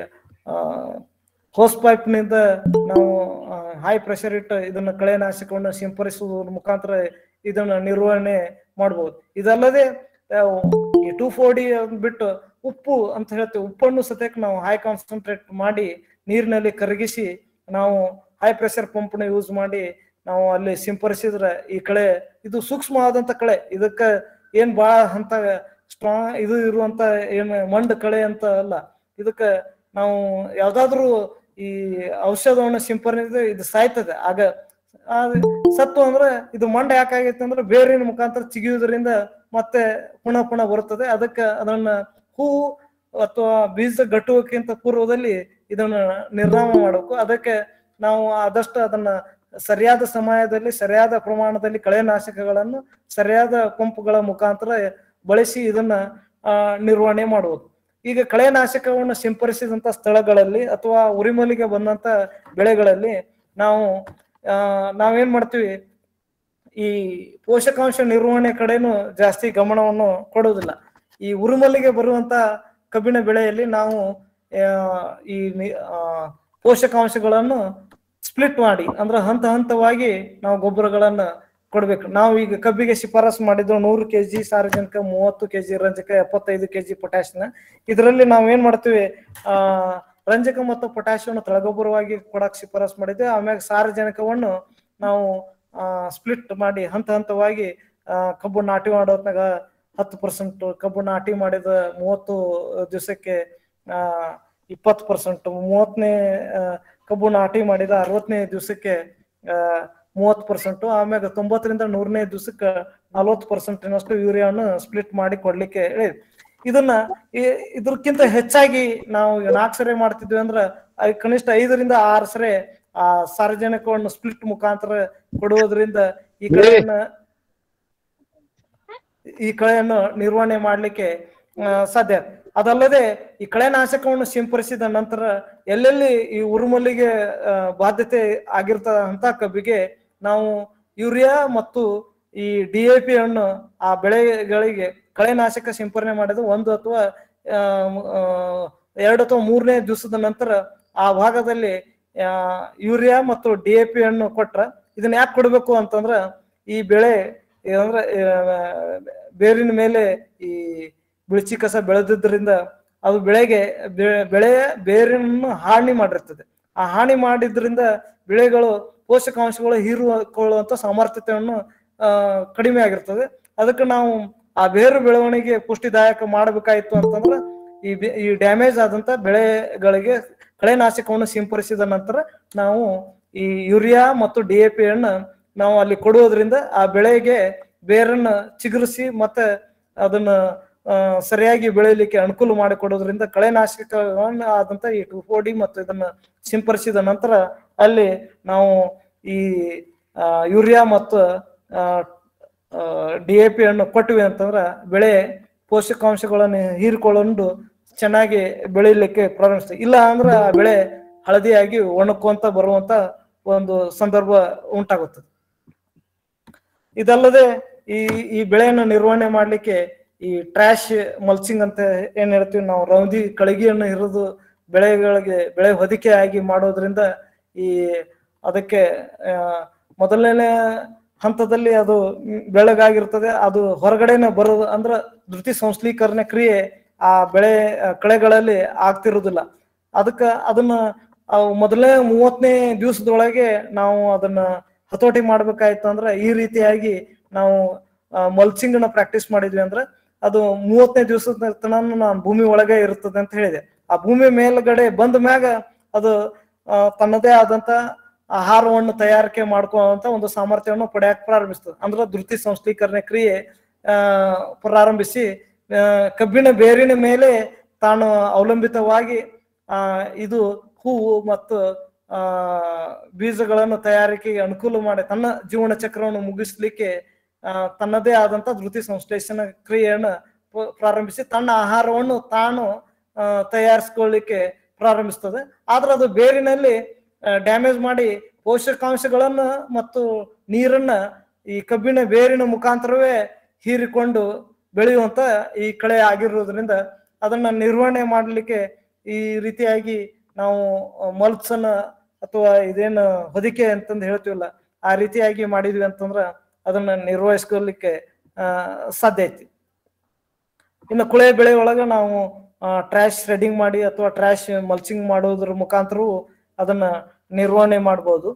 ಹೋಸ್ ಪೈಪ್ನಿಂದ ನಾವು ಹೈ ಪ್ರೆಷರ್ ಇಟ್ಟು ಇದನ್ನ ಕಳೆನಾಶಕವನ್ನು ಸಿಂಪರಿಸುವುದರ ಮುಖಾಂತರ ಇದನ್ನ ನಿರ್ವಹಣೆ ಮಾಡಬಹುದು ಇದಲ್ಲದೆ ಆ, ಈ ಟೂ ಫೋರ್ಟಿ ಬಿಟ್ಟು ಉಪ್ಪು ಅಂತ ಹೇಳ್ತೀವಿ ಉಪ್ಪನ್ನು ಸತ್ಯಕ್ಕೆ ನಾವು ಹೈ ಕಾನ್ಸಂಟ್ರೇಟ್ ಮಾಡಿ ನೀರಿನಲ್ಲಿ ಕರಗಿಸಿ ನಾವು ಹೈ ಪ್ರೆಷರ್ ಪಂಪ್ನ ಯೂಸ್ ಮಾಡಿ ನಾವು ಅಲ್ಲಿ ಸಿಂಪರಿಸಿದ್ರೆ ಈ ಕಳೆ ಇದು ಸೂಕ್ಷ್ಮವಾದಂತ ಕಳೆ ಇದಕ್ಕ ಏನ್ ಬಾಳ ಅಂತ ಸ್ಟ್ರಾಂಗ್ ಇದು ಇರುವಂತ ಏನ್ ಮಂಡ್ ಕಳೆ ಅಂತ ಅಲ್ಲ ಇದಕ್ಕ ನಾವು ಯಾವ್ದಾದ್ರು ಈ ಔಷಧವನ್ನು ಸಿಂಪರಣೆ ಇದು ಸಾಯ್ತದೆ ಆಗ ಆ ಸತ್ತು ಅಂದ್ರೆ ಇದು ಮಂಡ ಯಾಕಾಗೈತೆ ಅಂದ್ರೆ ಬೇರಿನ ಮುಖಾಂತರ ಚಿಗಿಯುವುದರಿಂದ ಮತ್ತೆ ಪುನಃ ಪುನಃ ಬರುತ್ತದೆ ಅದಕ್ಕೆ ಅದನ್ನ ಹೂವು ಅಥವಾ ಬೀಜ ಗಟ್ಟುವಕ್ಕಿಂತ ಪೂರ್ವದಲ್ಲಿ ಇದನ್ನ ನಿರ್ನಾಮ ಮಾಡಬೇಕು ಅದಕ್ಕೆ ನಾವು ಆದಷ್ಟು ಅದನ್ನ ಸರಿಯಾದ ಸಮಯದಲ್ಲಿ ಸರಿಯಾದ ಪ್ರಮಾಣದಲ್ಲಿ ಕಳೆನಾಶಕಗಳನ್ನು ಸರಿಯಾದ ಪಂಪ್ಗಳ ಮುಖಾಂತರ ಬಳಸಿ ಇದನ್ನ ಆ, ನಿರ್ವಹಣೆ ಮಾಡುವುದು ಈಗ ಕಳೆನಾಶಕವನ್ನು ಸಿಂಪರಿಸಿದಂತ ಸ್ಥಳಗಳಲ್ಲಿ ಅಥವಾ ಉರಿಮಲಿಗೆ ಬಂದಂತ ಬೆಳೆಗಳಲ್ಲಿ ನಾವು ಆ, ನಾವೇನ್ ಮಾಡ್ತೀವಿ ಈ ಪೋಷಕಾಂಶ ನಿರ್ವಹಣೆ ಕಡೆನೂ ಜಾಸ್ತಿ ಗಮನವನ್ನು ಕೊಡುವುದಿಲ್ಲ ಈ ಉರುಮಲ್ಲಿಗೆ ಬರುವಂತ ಕಬ್ಬಿನ ಬೆಳೆಯಲ್ಲಿ ನಾವು ಆ, ಈ ನಿ- ಆ, ಪೋಷಕಾಂಶಗಳನ್ನು ಸ್ಪ್ಲಿಟ್ ಮಾಡಿ ಅಂದ್ರೆ ಹಂತ ಹಂತವಾಗಿ ನಾವು ಗೊಬ್ಬರಗಳನ್ನ ಕೊಡ್ಬೇಕು ನಾವು ಈಗ ಕಬ್ಬಿಗೆ ಶಿಫಾರಸು ಮಾಡಿದ್ದು ನೂರು ಕೆಜಿ ಸಾರಜನಕ ಮೂವತ್ತು ಕೆಜಿ ರಂಜಕ ಎಪ್ಪತ್ತೈದು ಕೆಜಿ ಪೊಟ್ಯಾಶಿನ ಇದರಲ್ಲಿ ನಾವು ಏನ್ ಮಾಡ್ತೀವಿ ಆ ರಂಜಕ ಮತ್ತು ಪೊಟ್ಯಾಶಿಯವನ್ನು ತಳಗೊಬ್ಬರವಾಗಿ ಕೊಡಕ್ ಶಿಫಾರಸು ಮಾಡಿದ್ದೆ ಆಮ್ಯಾಗ ಸಾರಜನಕವನ್ನು ನಾವು ಸ್ಪ್ಲಿಟ್ ಮಾಡಿ ಹಂತ ಹಂತವಾಗಿ ಆ, ಕಬ್ಬು ನಾಟಿ ಮಾಡೋತ್ನಾಗ ಹತ್ತು ಪರ್ಸೆಂಟ್ ಕಬ್ಬು ನಾಟಿ ಮಾಡಿದ ಮೂವತ್ತು ದಿವಸಕ್ಕೆ ಆ ಇಪ್ಪತ್ತು ಪರ್ಸೆಂಟ್ ಮೂವತ್ತನೇ ಕಬ್ಬು ನಾಟಿ ಮಾಡಿದ ಅರವತ್ತನೇ ದಿವಸಕ್ಕೆ ಆ ಮೂವತ್ತು ಪರ್ಸೆಂಟ್ ಆಮ್ಯಾಗ ತೊಂಬತ್ತರಿಂದ ನೂರನೇ ದಿವಸಕ್ಕೆ ನಲ್ವತ್ತು ಪರ್ಸೆಂಟಿನಷ್ಟು ಯೂರಿಯಾವನ್ನು ಸ್ಪ್ಲಿಟ್ ಮಾಡಿ ಕೊಡ್ಲಿಕ್ಕೆ ಹೇಳಿ ಇದನ್ನ ಈ- ಇದಕ್ಕಿಂತ ಹೆಚ್ಚಾಗಿ ನಾವು ನಾಲ್ಕು ಸರಿ ಮಾಡ್ತಿದ್ವಿ ಅಂದ್ರ ಐ- ಕನಿಷ್ಠ ಐದರಿಂದ ಆರು ಸರಿ ಆ ಸಾರ್ವಜನಿಕವನ್ನು ಸ್ಪ್ಲಿಟ್ ಮುಖಾಂತರ ಕೊಡುವುದರಿಂದ ಈ ಕಳೆಯನ್ನ ಈ ಕಳೆಯನ್ನು ನಿರ್ವಹಣೆ ಮಾಡ್ಲಿಕ್ಕೆ ಆ, ಸಾಧ್ಯ ಅದಲ್ಲದೆ ಈ ಕಳೆನಾಶಕವನ್ನು ಸಿಂಪಡಿಸಿದ ನಂತರ ಎಲ್ಲೆಲ್ಲಿ ಈ ಉರುಮಲ್ಲಿಗೆ ಆ, ಬಾಧ್ಯತೆ ಆಗಿರ್ತದ ಅಂತ ಕಬ್ಬಿಗೆ ನಾವು ಯೂರಿಯಾ ಮತ್ತು ಈ ಡಿ ಎ ಪಿ ಅನ್ನು ಆ ಬೆಳೆಗಳಿಗೆ ಕಳೆನಾಶಕ ಸಿಂಪರಣೆ ಮಾಡಿದ ಒಂದು ಅಥವಾ ಆ, ಆ, ಎರಡು ಅಥವಾ ಮೂರನೇ ದಿವಸದ ನಂತರ ಆ ಭಾಗದಲ್ಲಿ ಆ, ಯೂರಿಯಾ ಮತ್ತು ಡಿ ಎ ಪಿ ಅನ್ನು ಕೊಟ್ರ ಇದನ್ನ ಯಾಕೆ ಕೊಡ್ಬೇಕು ಅಂತಂದ್ರ ಈ ಬೆಳೆ ಅಂದ್ರೆ ಆ, ಬೇರಿನ ಮೇಲೆ ಈ ಬಿಳಿಚಿ ಕಸ ಬೆಳೆದಿದ್ದರಿಂದ ಅದು ಬೆಳೆಗೆ ಬೆ- ಬೆಳೆಯ ಬೇರನ್ನು ಹಾನಿ ಮಾಡಿರ್ತದೆ ಆ ಹಾನಿ ಮಾಡಿದ್ರಿಂದ ಬೆಳೆಗಳು ಪೋಷಕಾಂಶಗಳು ಹೀರಿಕೊಳ್ಳುವಂತ ಸಾಮರ್ಥ್ಯತೆಯನ್ನು ಆ, ಕಡಿಮೆ ಆಗಿರ್ತದೆ ಅದಕ್ಕೆ ನಾವು ಆ ಬೇರು ಬೆಳವಣಿಗೆ ಪುಷ್ಟಿದಾಯಕ ಮಾಡಬೇಕಾಯ್ತು ಅಂತಂದ್ರೆ ಈ ಬೆ- ಈ ಡ್ಯಾಮೇಜ್ ಆದಂತ ಬೆಳೆಗಳಿಗೆ ಕಳೆನಾಶಕವನ್ನು ಸಿಂಪಡಿಸಿದ ನಂತರ ನಾವು ಈ ಯೂರಿಯಾ ಮತ್ತು ಡಿ ಎ ಪಿ ಅನ್ನ ನಾವು ಅಲ್ಲಿ ಕೊಡುವುದರಿಂದ ಆ ಬೆಳೆಗೆ ಬೇರನ್ನ ಚಿಗುರಿಸಿ ಮತ್ತೆ ಅದನ್ನ ಆ, ಸರಿಯಾಗಿ ಬೆಳೆಯಲಿಕ್ಕೆ ಅನುಕೂಲ ಮಾಡಿಕೊಡೋದ್ರಿಂದ ಕಳೆನಾಶಕಗಳನ್ನ ಆದಂತ ಈ ಟು ಡಿ ಮತ್ತು ಇದನ್ನ ಸಿಂಪಡಿಸಿದ ನಂತರ ಅಲ್ಲಿ ನಾವು ಈ ಆ, ಯೂರಿಯಾ ಮತ್ತು ಡಿ ಎ ಪಿ ಅನ್ನು ಕೊಟ್ಟಿವಿ ಅಂತಂದ್ರ ಬೆಳೆ ಪೋಷಕಾಂಶಗಳನ್ನು ಹೀರಿಕೊಳ್ಳೊಂಡು ಚೆನ್ನಾಗಿ ಬೆಳೆಯಲಿಕ್ಕೆ ಪ್ರಾರಂಭಿಸ್ತದೆ ಇಲ್ಲ ಅಂದ್ರೆ ಆ ಬೆಳೆ ಹಳದಿಯಾಗಿ ಒಣಕುವಂತ ಬರುವಂತ ಒಂದು ಸಂದರ್ಭ ಉಂಟಾಗುತ್ತದೆ ಇದಲ್ಲದೆ ಈ ಈ ಬೆಳೆಯನ್ನು ನಿರ್ವಹಣೆ ಮಾಡ್ಲಿಕ್ಕೆ ಈ ಟ್ರ್ಯಾಶ್ ಮಲ್ಚಿಂಗ್ ಅಂತ ಏನ್ ಹೇಳ್ತೀವಿ ನಾವು ರೌದಿ ಕಳಗಿಯನ್ನು ಹಿರಿದು ಬೆಳೆಗಳಿಗೆ ಬೆಳೆ ಹೊದಿಕೆ ಆಗಿ ಮಾಡೋದ್ರಿಂದ ಈ ಅದಕ್ಕೆ ಆ, ಮೊದಲನೇ ಹಂತದಲ್ಲಿ ಅದು ಮ್, ಬೆಳಗಾಗಿರ್ತದೆ ಅದು ಹೊರಗಡೆನೆ ಬರೋದು ಅಂದ್ರ ಧೃತಿ ಸಂಶ್ಲೀಕರಣ ಕ್ರಿಯೆ ಆ ಬೆಳೆ ಆ, ಕಳೆಗಳಲ್ಲಿ ಆಗ್ತಿರುವುದಿಲ್ಲ ಅದಕ್ಕ ಅದನ್ನ ಅವು ಮೊದಲನೇ ಮೂವತ್ತನೇ ದಿವಸದೊಳಗೆ ನಾವು ಅದನ್ನ ಹತೋಟಿ ಮಾಡ್ಬೇಕಾಯ್ತು ಅಂದ್ರೆ ಈ ರೀತಿಯಾಗಿ ನಾವು ಮಲ್ಚಿಂಗ್ ನ ಪ್ರಾಕ್ಟೀಸ್ ಮಾಡಿದ್ವಿ ಅಂದ್ರೆ ಅದು ಮೂವತ್ತನೇ ದಿವಸದ ತನಕ ನಾನು ಭೂಮಿ ಒಳಗೆ ಇರ್ತದೆ ಅಂತ ಹೇಳಿದೆ ಆ ಭೂಮಿ ಮೇಲ್ಗಡೆ ಬಂದ ಮ್ಯಾಗ ಅದು ಆ, ತನ್ನದೇ ಆದಂತ ಆಹಾರವನ್ನು ತಯಾರಿಕೆ ಮಾಡ್ಕೊಳ್ಳುವಂತ ಒಂದು ಸಾಮರ್ಥ್ಯವನ್ನು ಪಡೆಯಕ್ ಪ್ರಾರಂಭಿಸ್ತದೆ ಅಂದ್ರೆ ಧೃತಿ ಸಂಶ್ಲೀಕರಣ ಕ್ರಿಯೆ ಆ ಪ್ರಾರಂಭಿಸಿ ಆ, ಕಬ್ಬಿಣ ಬೇರಿನ ಮೇಲೆ ತಾನು ಅವಲಂಬಿತವಾಗಿ ಆ ಇದು ಹೂವು ಮತ್ತು ಆ ಬೀಜಗಳನ್ನು ತಯಾರಿಕೆಗೆ ಅನುಕೂಲ ಮಾಡಿ ತನ್ನ ಜೀವನ ಚಕ್ರವನ್ನು ಮುಗಿಸ್ಲಿಕ್ಕೆ ಆ, ತನ್ನದೇ ಆದಂತ ಧೃತಿ ಸಂಶ್ಲೇಷಣ ಕ್ರಿಯೆಯನ್ನು ಪ- ಪ್ರಾರಂಭಿಸಿ ತನ್ನ ಆಹಾರವನ್ನು ತಾನು ಆ, ತಯಾರಿಸ್ಕೊಳ್ಳಿಕ್ಕೆ ಪ್ರಾರಂಭಿಸ್ತದೆ ಆದ್ರೆ ಅದು ಬೇರಿನಲ್ಲಿ ಡ್ಯಾಮೇಜ್ ಮಾಡಿ ಪೋಷಕಾಂಶಗಳನ್ನ ಮತ್ತು ನೀರನ್ನ ಈ ಕಬ್ಬಿಣ ಬೇರಿನ ಮುಖಾಂತರವೇ ಹೀರಿಕೊಂಡು ಬೆಳೆಯುವಂತ ಈ ಕಳೆ ಆಗಿರೋದ್ರಿಂದ ಅದನ್ನ ನಿರ್ವಹಣೆ ಮಾಡಲಿಕ್ಕೆ ಈ ರೀತಿಯಾಗಿ ನಾವು ಮಲ್ಪ್ಸ್ ಅನ್ನ ಅಥವಾ ಇದೇನು ಹೊದಿಕೆ ಅಂತಂದು ಹೇಳ್ತೀವಲ್ಲ ಆ ರೀತಿಯಾಗಿ ಮಾಡಿದ್ವಿ ಅಂತಂದ್ರ ಅದನ್ನ ನಿರ್ವಹಿಸ್ಕೊಳ್ಳಿಕ್ಕೆ ಆ, ಸಾಧ್ಯ ಐತಿ ಇನ್ನು ಕುಳೆ ಬೆಳೆ ಒಳಗ ನಾವು ಟ್ರ್ಯಾಶ್ ರೆಡಿಂಗ್ ಮಾಡಿ ಅಥವಾ ಟ್ರ್ಯಾಶ್ ಮಲ್ಚಿಂಗ್ ಮಾಡೋದ್ರ ಮುಖಾಂತರವೂ ಅದನ್ನ ನಿರ್ವಹಣೆ ಮಾಡ್ಬೋದು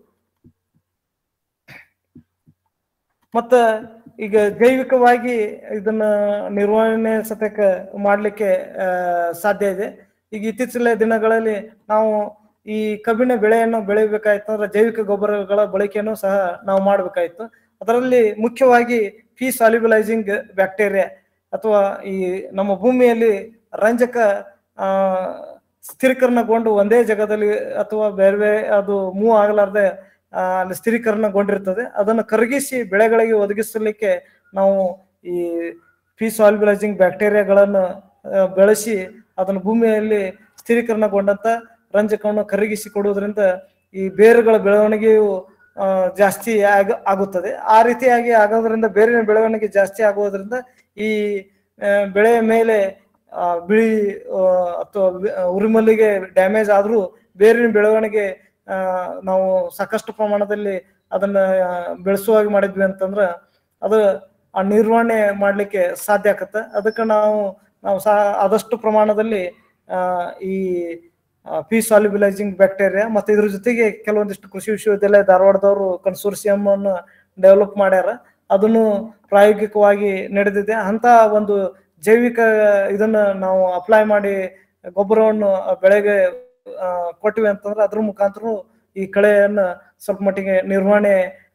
ಮತ್ತ ಈಗ ಜೈವಿಕವಾಗಿ ಇದನ್ನ ನಿರ್ವಹಣೆ ಸತಕ ಮಾಡ್ಲಿಕ್ಕೆ ಆ, ಸಾಧ್ಯ ಇದೆ ಈಗ ಇತ್ತೀಚಿನ ದಿನಗಳಲ್ಲಿ ನಾವು ಈ ಕಬ್ಬಿನ ಬೆಳೆಯನ್ನು ಬೆಳಿಬೇಕಾಯ್ತು ಅಂದ್ರೆ ಜೈವಿಕ ಗೊಬ್ಬರಗಳ ಬಳಕೆಯನ್ನು ಸಹ ನಾವು ಮಾಡ್ಬೇಕಾಯ್ತು ಅದರಲ್ಲಿ ಮುಖ್ಯವಾಗಿ ಫೀ ಸಾಲ್ಯುಬಲೈಸಿಂಗ್ ಬ್ಯಾಕ್ಟೀರಿಯಾ ಅಥವಾ ಈ ನಮ್ಮ ಭೂಮಿಯಲ್ಲಿ ರಂಜಕ ಆ ಸ್ಥಿರೀಕರಣಗೊಂಡು ಒಂದೇ ಜಾಗದಲ್ಲಿ ಅಥವಾ ಬೇರೆ ಬೇರೆ ಅದು ಮೂವ್ ಆಗಲಾರ್ದೆ ಆ, ಅಲ್ಲಿ ಸ್ಥಿರೀಕರಣಗೊಂಡಿರ್ತದೆ ಅದನ್ನು ಕರಗಿಸಿ ಬೆಳೆಗಳಿಗೆ ಒದಗಿಸಲಿಕ್ಕೆ ನಾವು ಈ ಫೀ ಸಾಲ್ಯುಬಲೈಸಿಂಗ್ ಬ್ಯಾಕ್ಟೀರಿಯಾಗಳನ್ನು ಆ, ಬೆಳೆಸಿ ಅದನ್ನು ಭೂಮಿಯಲ್ಲಿ ಸ್ಥಿರೀಕರಣಗೊಂಡಂತ ರಂಜಕವನ್ನು ಕರಗಿಸಿ ಕೊಡುವುದರಿಂದ ಈ ಬೇರುಗಳ ಬೆಳವಣಿಗೆಯು ಆ, ಜಾಸ್ತಿ ಆಗ ಆಗುತ್ತದೆ ಆ ರೀತಿಯಾಗಿ ಆಗೋದ್ರಿಂದ ಬೇರಿನ ಬೆಳವಣಿಗೆ ಜಾಸ್ತಿ ಆಗುವುದರಿಂದ ಈ ಆ, ಬೆಳೆಯ ಮೇಲೆ ಆ, ಬಿಳಿ ಆ, ಅಥವಾ ವಿ- ಆ, ಉರಿಮಲ್ಲಿಗೆ ಡ್ಯಾಮೇಜ್ ಆದ್ರೂ ಬೇರಿನ ಬೆಳವಣಿಗೆ ಆ, ನಾವು ಸಾಕಷ್ಟು ಪ್ರಮಾಣದಲ್ಲಿ ಅದನ್ನ ಆ, ಬೆಳೆಸುವಾಗಿ ಮಾಡಿದ್ವಿ ಅಂತಂದ್ರ ಅದು ಆ ನಿರ್ವಹಣೆ ಮಾಡ್ಲಿಕ್ಕೆ ಸಾಧ್ಯ ಆಗತ್ತೆ ಅದಕ್ಕೆ ನಾವು ನಾವು ಸಹ ಆದಷ್ಟು ಪ್ರಮಾಣದಲ್ಲಿ ಆ, ಈ ಪಿ ಸಾಲ್ಯುಬಲೈಸಿಂಗ್ ಬ್ಯಾಕ್ಟೀರಿಯಾ ಮತ್ತೆ ಇದ್ರ ಜೊತೆಗೆ ಕೆಲವೊಂದಿಷ್ಟು ಕೃಷಿ ವಿಶ್ವವಿದ್ಯಾಲಯ ಧಾರವಾಡದವರು ಕನ್ಸೋರ್ಸಿಯಂ ಅನ್ನು ಡೆವಲಪ್ ಮಾಡ್ಯಾರ ಅದನ್ನು ಪ್ರಾಯೋಗಿಕವಾಗಿ ನಡೆದಿದೆ ಅಂತ ಒಂದು ಜೈವಿಕ ಇದನ್ನ ನಾವು ಅಪ್ಲೈ ಮಾಡಿ ಗೊಬ್ಬರವನ್ನು ಆ ಬೆಳೆಗೆ ಆ, ಕೊಟ್ಟಿವಿ ಅಂತಂದ್ರೆ ಅದ್ರ ಮುಖಾಂತರ ಈ ಕಳೆಯನ್ನ ಸ್ವಲ್ಪ ಮಟ್ಟಿಗೆ ನಿರ್ವಹಣೆ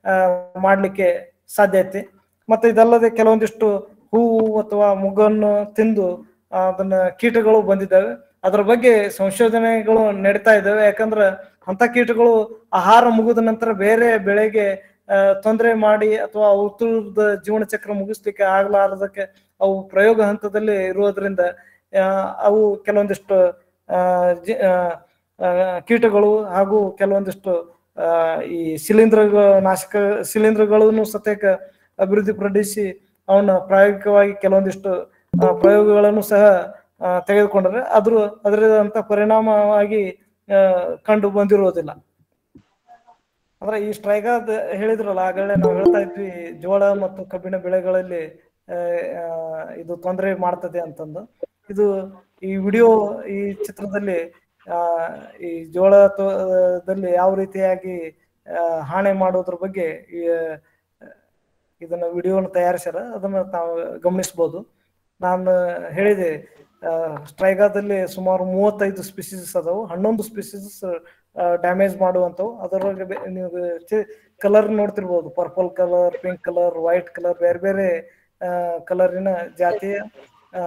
ಆ, ಮಾಡ್ಲಿಕ್ಕೆ ಸಾಧ್ಯ ಐತಿ ಮತ್ತೆ ಇದಲ್ಲದೆ ಕೆಲವೊಂದಿಷ್ಟು ಹೂವು ಅಥವಾ ಮುಗ್ಗನ್ನು ತಿಂದು ಆ, ಅದನ್ನ ಕೀಟಗಳು ಬಂದಿದ್ದಾವೆ ಅದರ ಬಗ್ಗೆ ಸಂಶೋಧನೆಗಳು ನಡೀತಾ ಇದ್ದಾವೆ ಯಾಕಂದ್ರೆ ಅಂತ ಕೀಟಗಳು ಆಹಾರ ಮುಗಿದ ನಂತರ ಬೇರೆ ಬೆಳೆಗೆ ತೊಂದರೆ ಮಾಡಿ ಅಥವಾ ಉತ್ತರದ ಜೀವನ ಚಕ್ರ ಮುಗಿಸ್ಲಿಕ್ಕೆ ಆಗ್ಲಾರದಕ್ಕೆ ಅವು ಪ್ರಯೋಗ ಹಂತದಲ್ಲಿ ಇರುವುದರಿಂದ ಆ, ಅವು ಕೆಲವೊಂದಿಷ್ಟು ಆ, ಜಿ- ಆ, ಆ, ಕೀಟಗಳು ಹಾಗೂ ಕೆಲವೊಂದಿಷ್ಟು ಆ, ಈ ಶಿಲೀಂಧ್ರ ನಾಶಕ ಶಿಲೀಂಧ್ರಗಳನ್ನು ಸತೇಕ ಅಭಿವೃದ್ಧಿಪಡಿಸಿ ಅವನ್ನ ಪ್ರಾಯೋಗಿಕವಾಗಿ ಕೆಲವೊಂದಿಷ್ಟು ಆ, ಪ್ರಯೋಗಗಳನ್ನು ಸಹ ಆ, ತೆಗೆದುಕೊಂಡ್ರೆ ಅದ್ರ ಅದರದಂತ ಪರಿಣಾಮವಾಗಿ ಆ, ಕಂಡು ಬಂದಿರುವುದಿಲ್ಲ ಅಂದ್ರೆ ಈ ಸ್ಟ್ರೈಕ್ ಹೇಳಿದ್ರಲ್ಲ ಆಗಲೇ ನಾವು ಹೇಳ್ತಾ ಇದ್ವಿ ಜೋಳ ಮತ್ತು ಕಬ್ಬಿನ ಬೆಳೆಗಳಲ್ಲಿ ಆ, ಆ, ಇದು ತೊಂದರೆ ಮಾಡ್ತದೆ ಅಂತಂದು ಇದು ಈ ವಿಡಿಯೋ ಈ ಚಿತ್ರದಲ್ಲಿ ಆ ಈ ಜೋಳ ತೋ- ದಲ್ಲಿ ಯಾವ ರೀತಿಯಾಗಿ ಆ, ಹಾನಿ ಮಾಡೋದ್ರ ಬಗ್ಗೆ ಈ, ಆ, ಇದನ್ನ ವಿಡಿಯೋನ ತಯಾರಿಸ್ಯಾರ ಅದನ್ನ ತಾವು ಗಮನಿಸಬಹುದು ನಾನು ಹೇಳಿದೆ ಸ್ಟ್ರೈಗಾದಲ್ಲಿ ಸುಮಾರು ಮೂವತ್ತೈದು ಸ್ಪೀಸೀಸ್ ಅದಾವು ಹನ್ನೊಂದು ಸ್ಪೀಸೀಸ್ ಡ್ಯಾಮೇಜ್ ಮಾಡುವಂಥವು ಅದರೊಳಗೆ ಬೆ- ನೀವು ಕಲರ್ ನೋಡ್ತಿರ್ಬೋದು purple colour pink colour white colour ಬೇರೆ ಬೇರೆ ಕಲರಿನ ಜಾತಿಯ ಆ,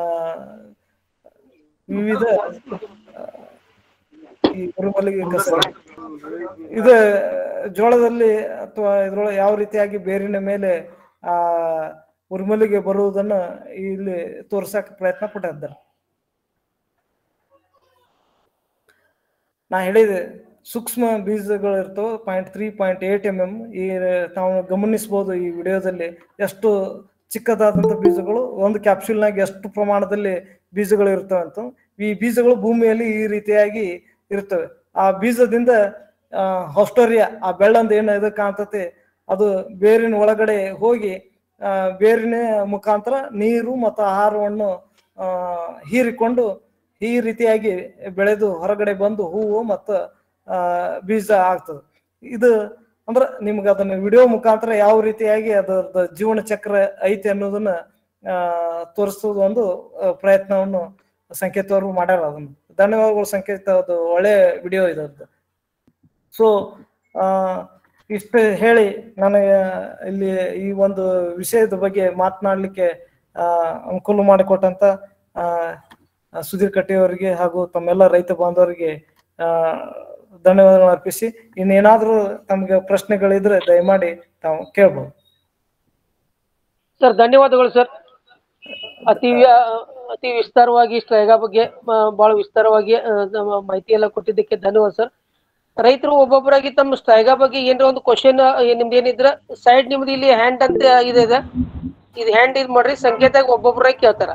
ವಿವಿಧ ಆ, ಈ ಕುರುಮಲ್ಲಿಗೆ ಕಸ ಇದು ಜೋಳದಲ್ಲಿ ಅಥವಾ ಇದ್ರೊಳಗೆ ಯಾವ ರೀತಿಯಾಗಿ ಬೇರಿನ ಮೇಲೆ ಆ ಉರ್ಮಲಿಗೆ ಬರುವುದನ್ನ ಇಲ್ಲಿ ತೋರ್ಸಕ್ ಪ್ರಯತ್ನ ಪಟ್ಟಿದ್ದಾರೆ ನಾ ಹೇಳಿದೆ ಸೂಕ್ಷ್ಮ ಬೀಜಗಳು ಇರ್ತವೆ point three point eight M M ಈ ತಾವು ಗಮನಿಸಬಹುದು ಈ ವಿಡಿಯೋದಲ್ಲಿ ಎಷ್ಟು ಚಿಕ್ಕದಾದಂತ ಬೀಜಗಳು ಒಂದು ಕ್ಯಾಪ್ಸೂಲ್ನಾಗ ಎಷ್ಟು ಪ್ರಮಾಣದಲ್ಲಿ ಬೀಜಗಳು ಇರ್ತವೆ ಅಂತ ಈ ಬೀಜಗಳು ಭೂಮಿಯಲ್ಲಿ ಈ ರೀತಿಯಾಗಿ ಇರ್ತವೆ ಆ ಬೀಜದಿಂದ ಆ ಹೊಸ್ಟೋರಿಯಾ ಆ ಬೆಳ್ಳಂದ ಏನು ಇದು ಕಾಣ್ತತೆ ಅದು ಬೇರಿನ ಒಳಗಡೆ ಹೋಗಿ ಆ ಬೇರಿನ ಮುಖಾಂತರ ನೀರು ಮತ್ತು ಆಹಾರವನ್ನು ಆ ಹೀರಿಕೊಂಡು ಈ ರೀತಿಯಾಗಿ ಬೆಳೆದು ಹೊರಗಡೆ ಬಂದು ಹೂವು ಮತ್ತು ಆ ಬೀಜ ಆಗ್ತದೆ ಇದು ಅಂದ್ರೆ ನಿಮ್ಗೆ ಅದನ್ನ ವಿಡಿಯೋ ಮುಖಾಂತರ ಯಾವ ರೀತಿಯಾಗಿ ಅದರ ಜೀವನ ಚಕ್ರ ಐತಿ ಅನ್ನೋದನ್ನ ಆ ತೋರಿಸೋದು ಒಂದು ಆ, ಪ್ರಯತ್ನವನ್ನು ಸಂಕೇತ ಅವರು ಮಾಡ್ಯಾರ ಅದನ್ನ ಧನ್ಯವಾದಗಳು ಸಂಕೇತ ಅದು ಒಳ್ಳೆ ವಿಡಿಯೋ ಇದರದ್ದು ಸೊ ಆ ಇಷ್ಟು ಹೇಳಿ ನನಗೆ ಇಲ್ಲಿ ಈ ಒಂದು ವಿಷಯದ ಬಗ್ಗೆ ಮಾತನಾಡ್ಲಿಕ್ಕೆ ಆ ಅನುಕೂಲ ಮಾಡಿಕೊಟ್ಟಂತ ಆ ಸುಧೀರ್ ಕಟ್ಟಿ ಅವರಿಗೆ ಹಾಗೂ ತಮ್ಮೆಲ್ಲ ರೈತ ಬಾಂಧವರಿಗೆ ಆ ಧನ್ಯವಾದಗಳು ಅರ್ಪಿಸಿ ಇನ್ನೇನಾದ್ರೂ ತಮ್ಗೆ ಪ್ರಶ್ನೆಗಳಿದ್ರೆ ದಯಮಾಡಿ ತಾವು ಕೇಳ್ಬೋದು ಸರ್ ಧನ್ಯವಾದಗಳು ಸರ್ ಅತಿ ವ್ಯ- ಅತಿ ವಿಸ್ತಾರವಾಗಿ ಸ್ಟ್ರೈಗಾ ಬಗ್ಗೆ ಆ, ಬಹಳ ವಿಸ್ತಾರವಾಗಿ ಆ, ನಮ್ಮ ಮಾಹಿತಿ ಎಲ್ಲ ಕೊಟ್ಟಿದ್ದಕ್ಕೆ ಧನ್ಯವಾದ ಸರ್ ರೈತರು ಒಬ್ಬೊಬ್ಬರಾಗಿ ತಮ್ಮ ಸ್ಟ್ರೈಗಾ ಬಗ್ಗೆ ಏನಾರ ಒಂದು ಕ್ವಶನ್ ನಿಮ್ದು ಏನಿದ್ರ ಸೈಡ್ ನಿಮ್ದು ಇಲ್ಲಿ ಹ್ಯಾಂಡ್ ಅಂತ ಇದೆ ಇದೆ ಇದು ಹ್ಯಾಂಡ್ ಇದು ಮಾಡ್ರಿ ಸಂಕೇತಾಗ ಒಬ್ಬೊಬ್ಬರಾಗಿ ಕೇಳ್ತಾರ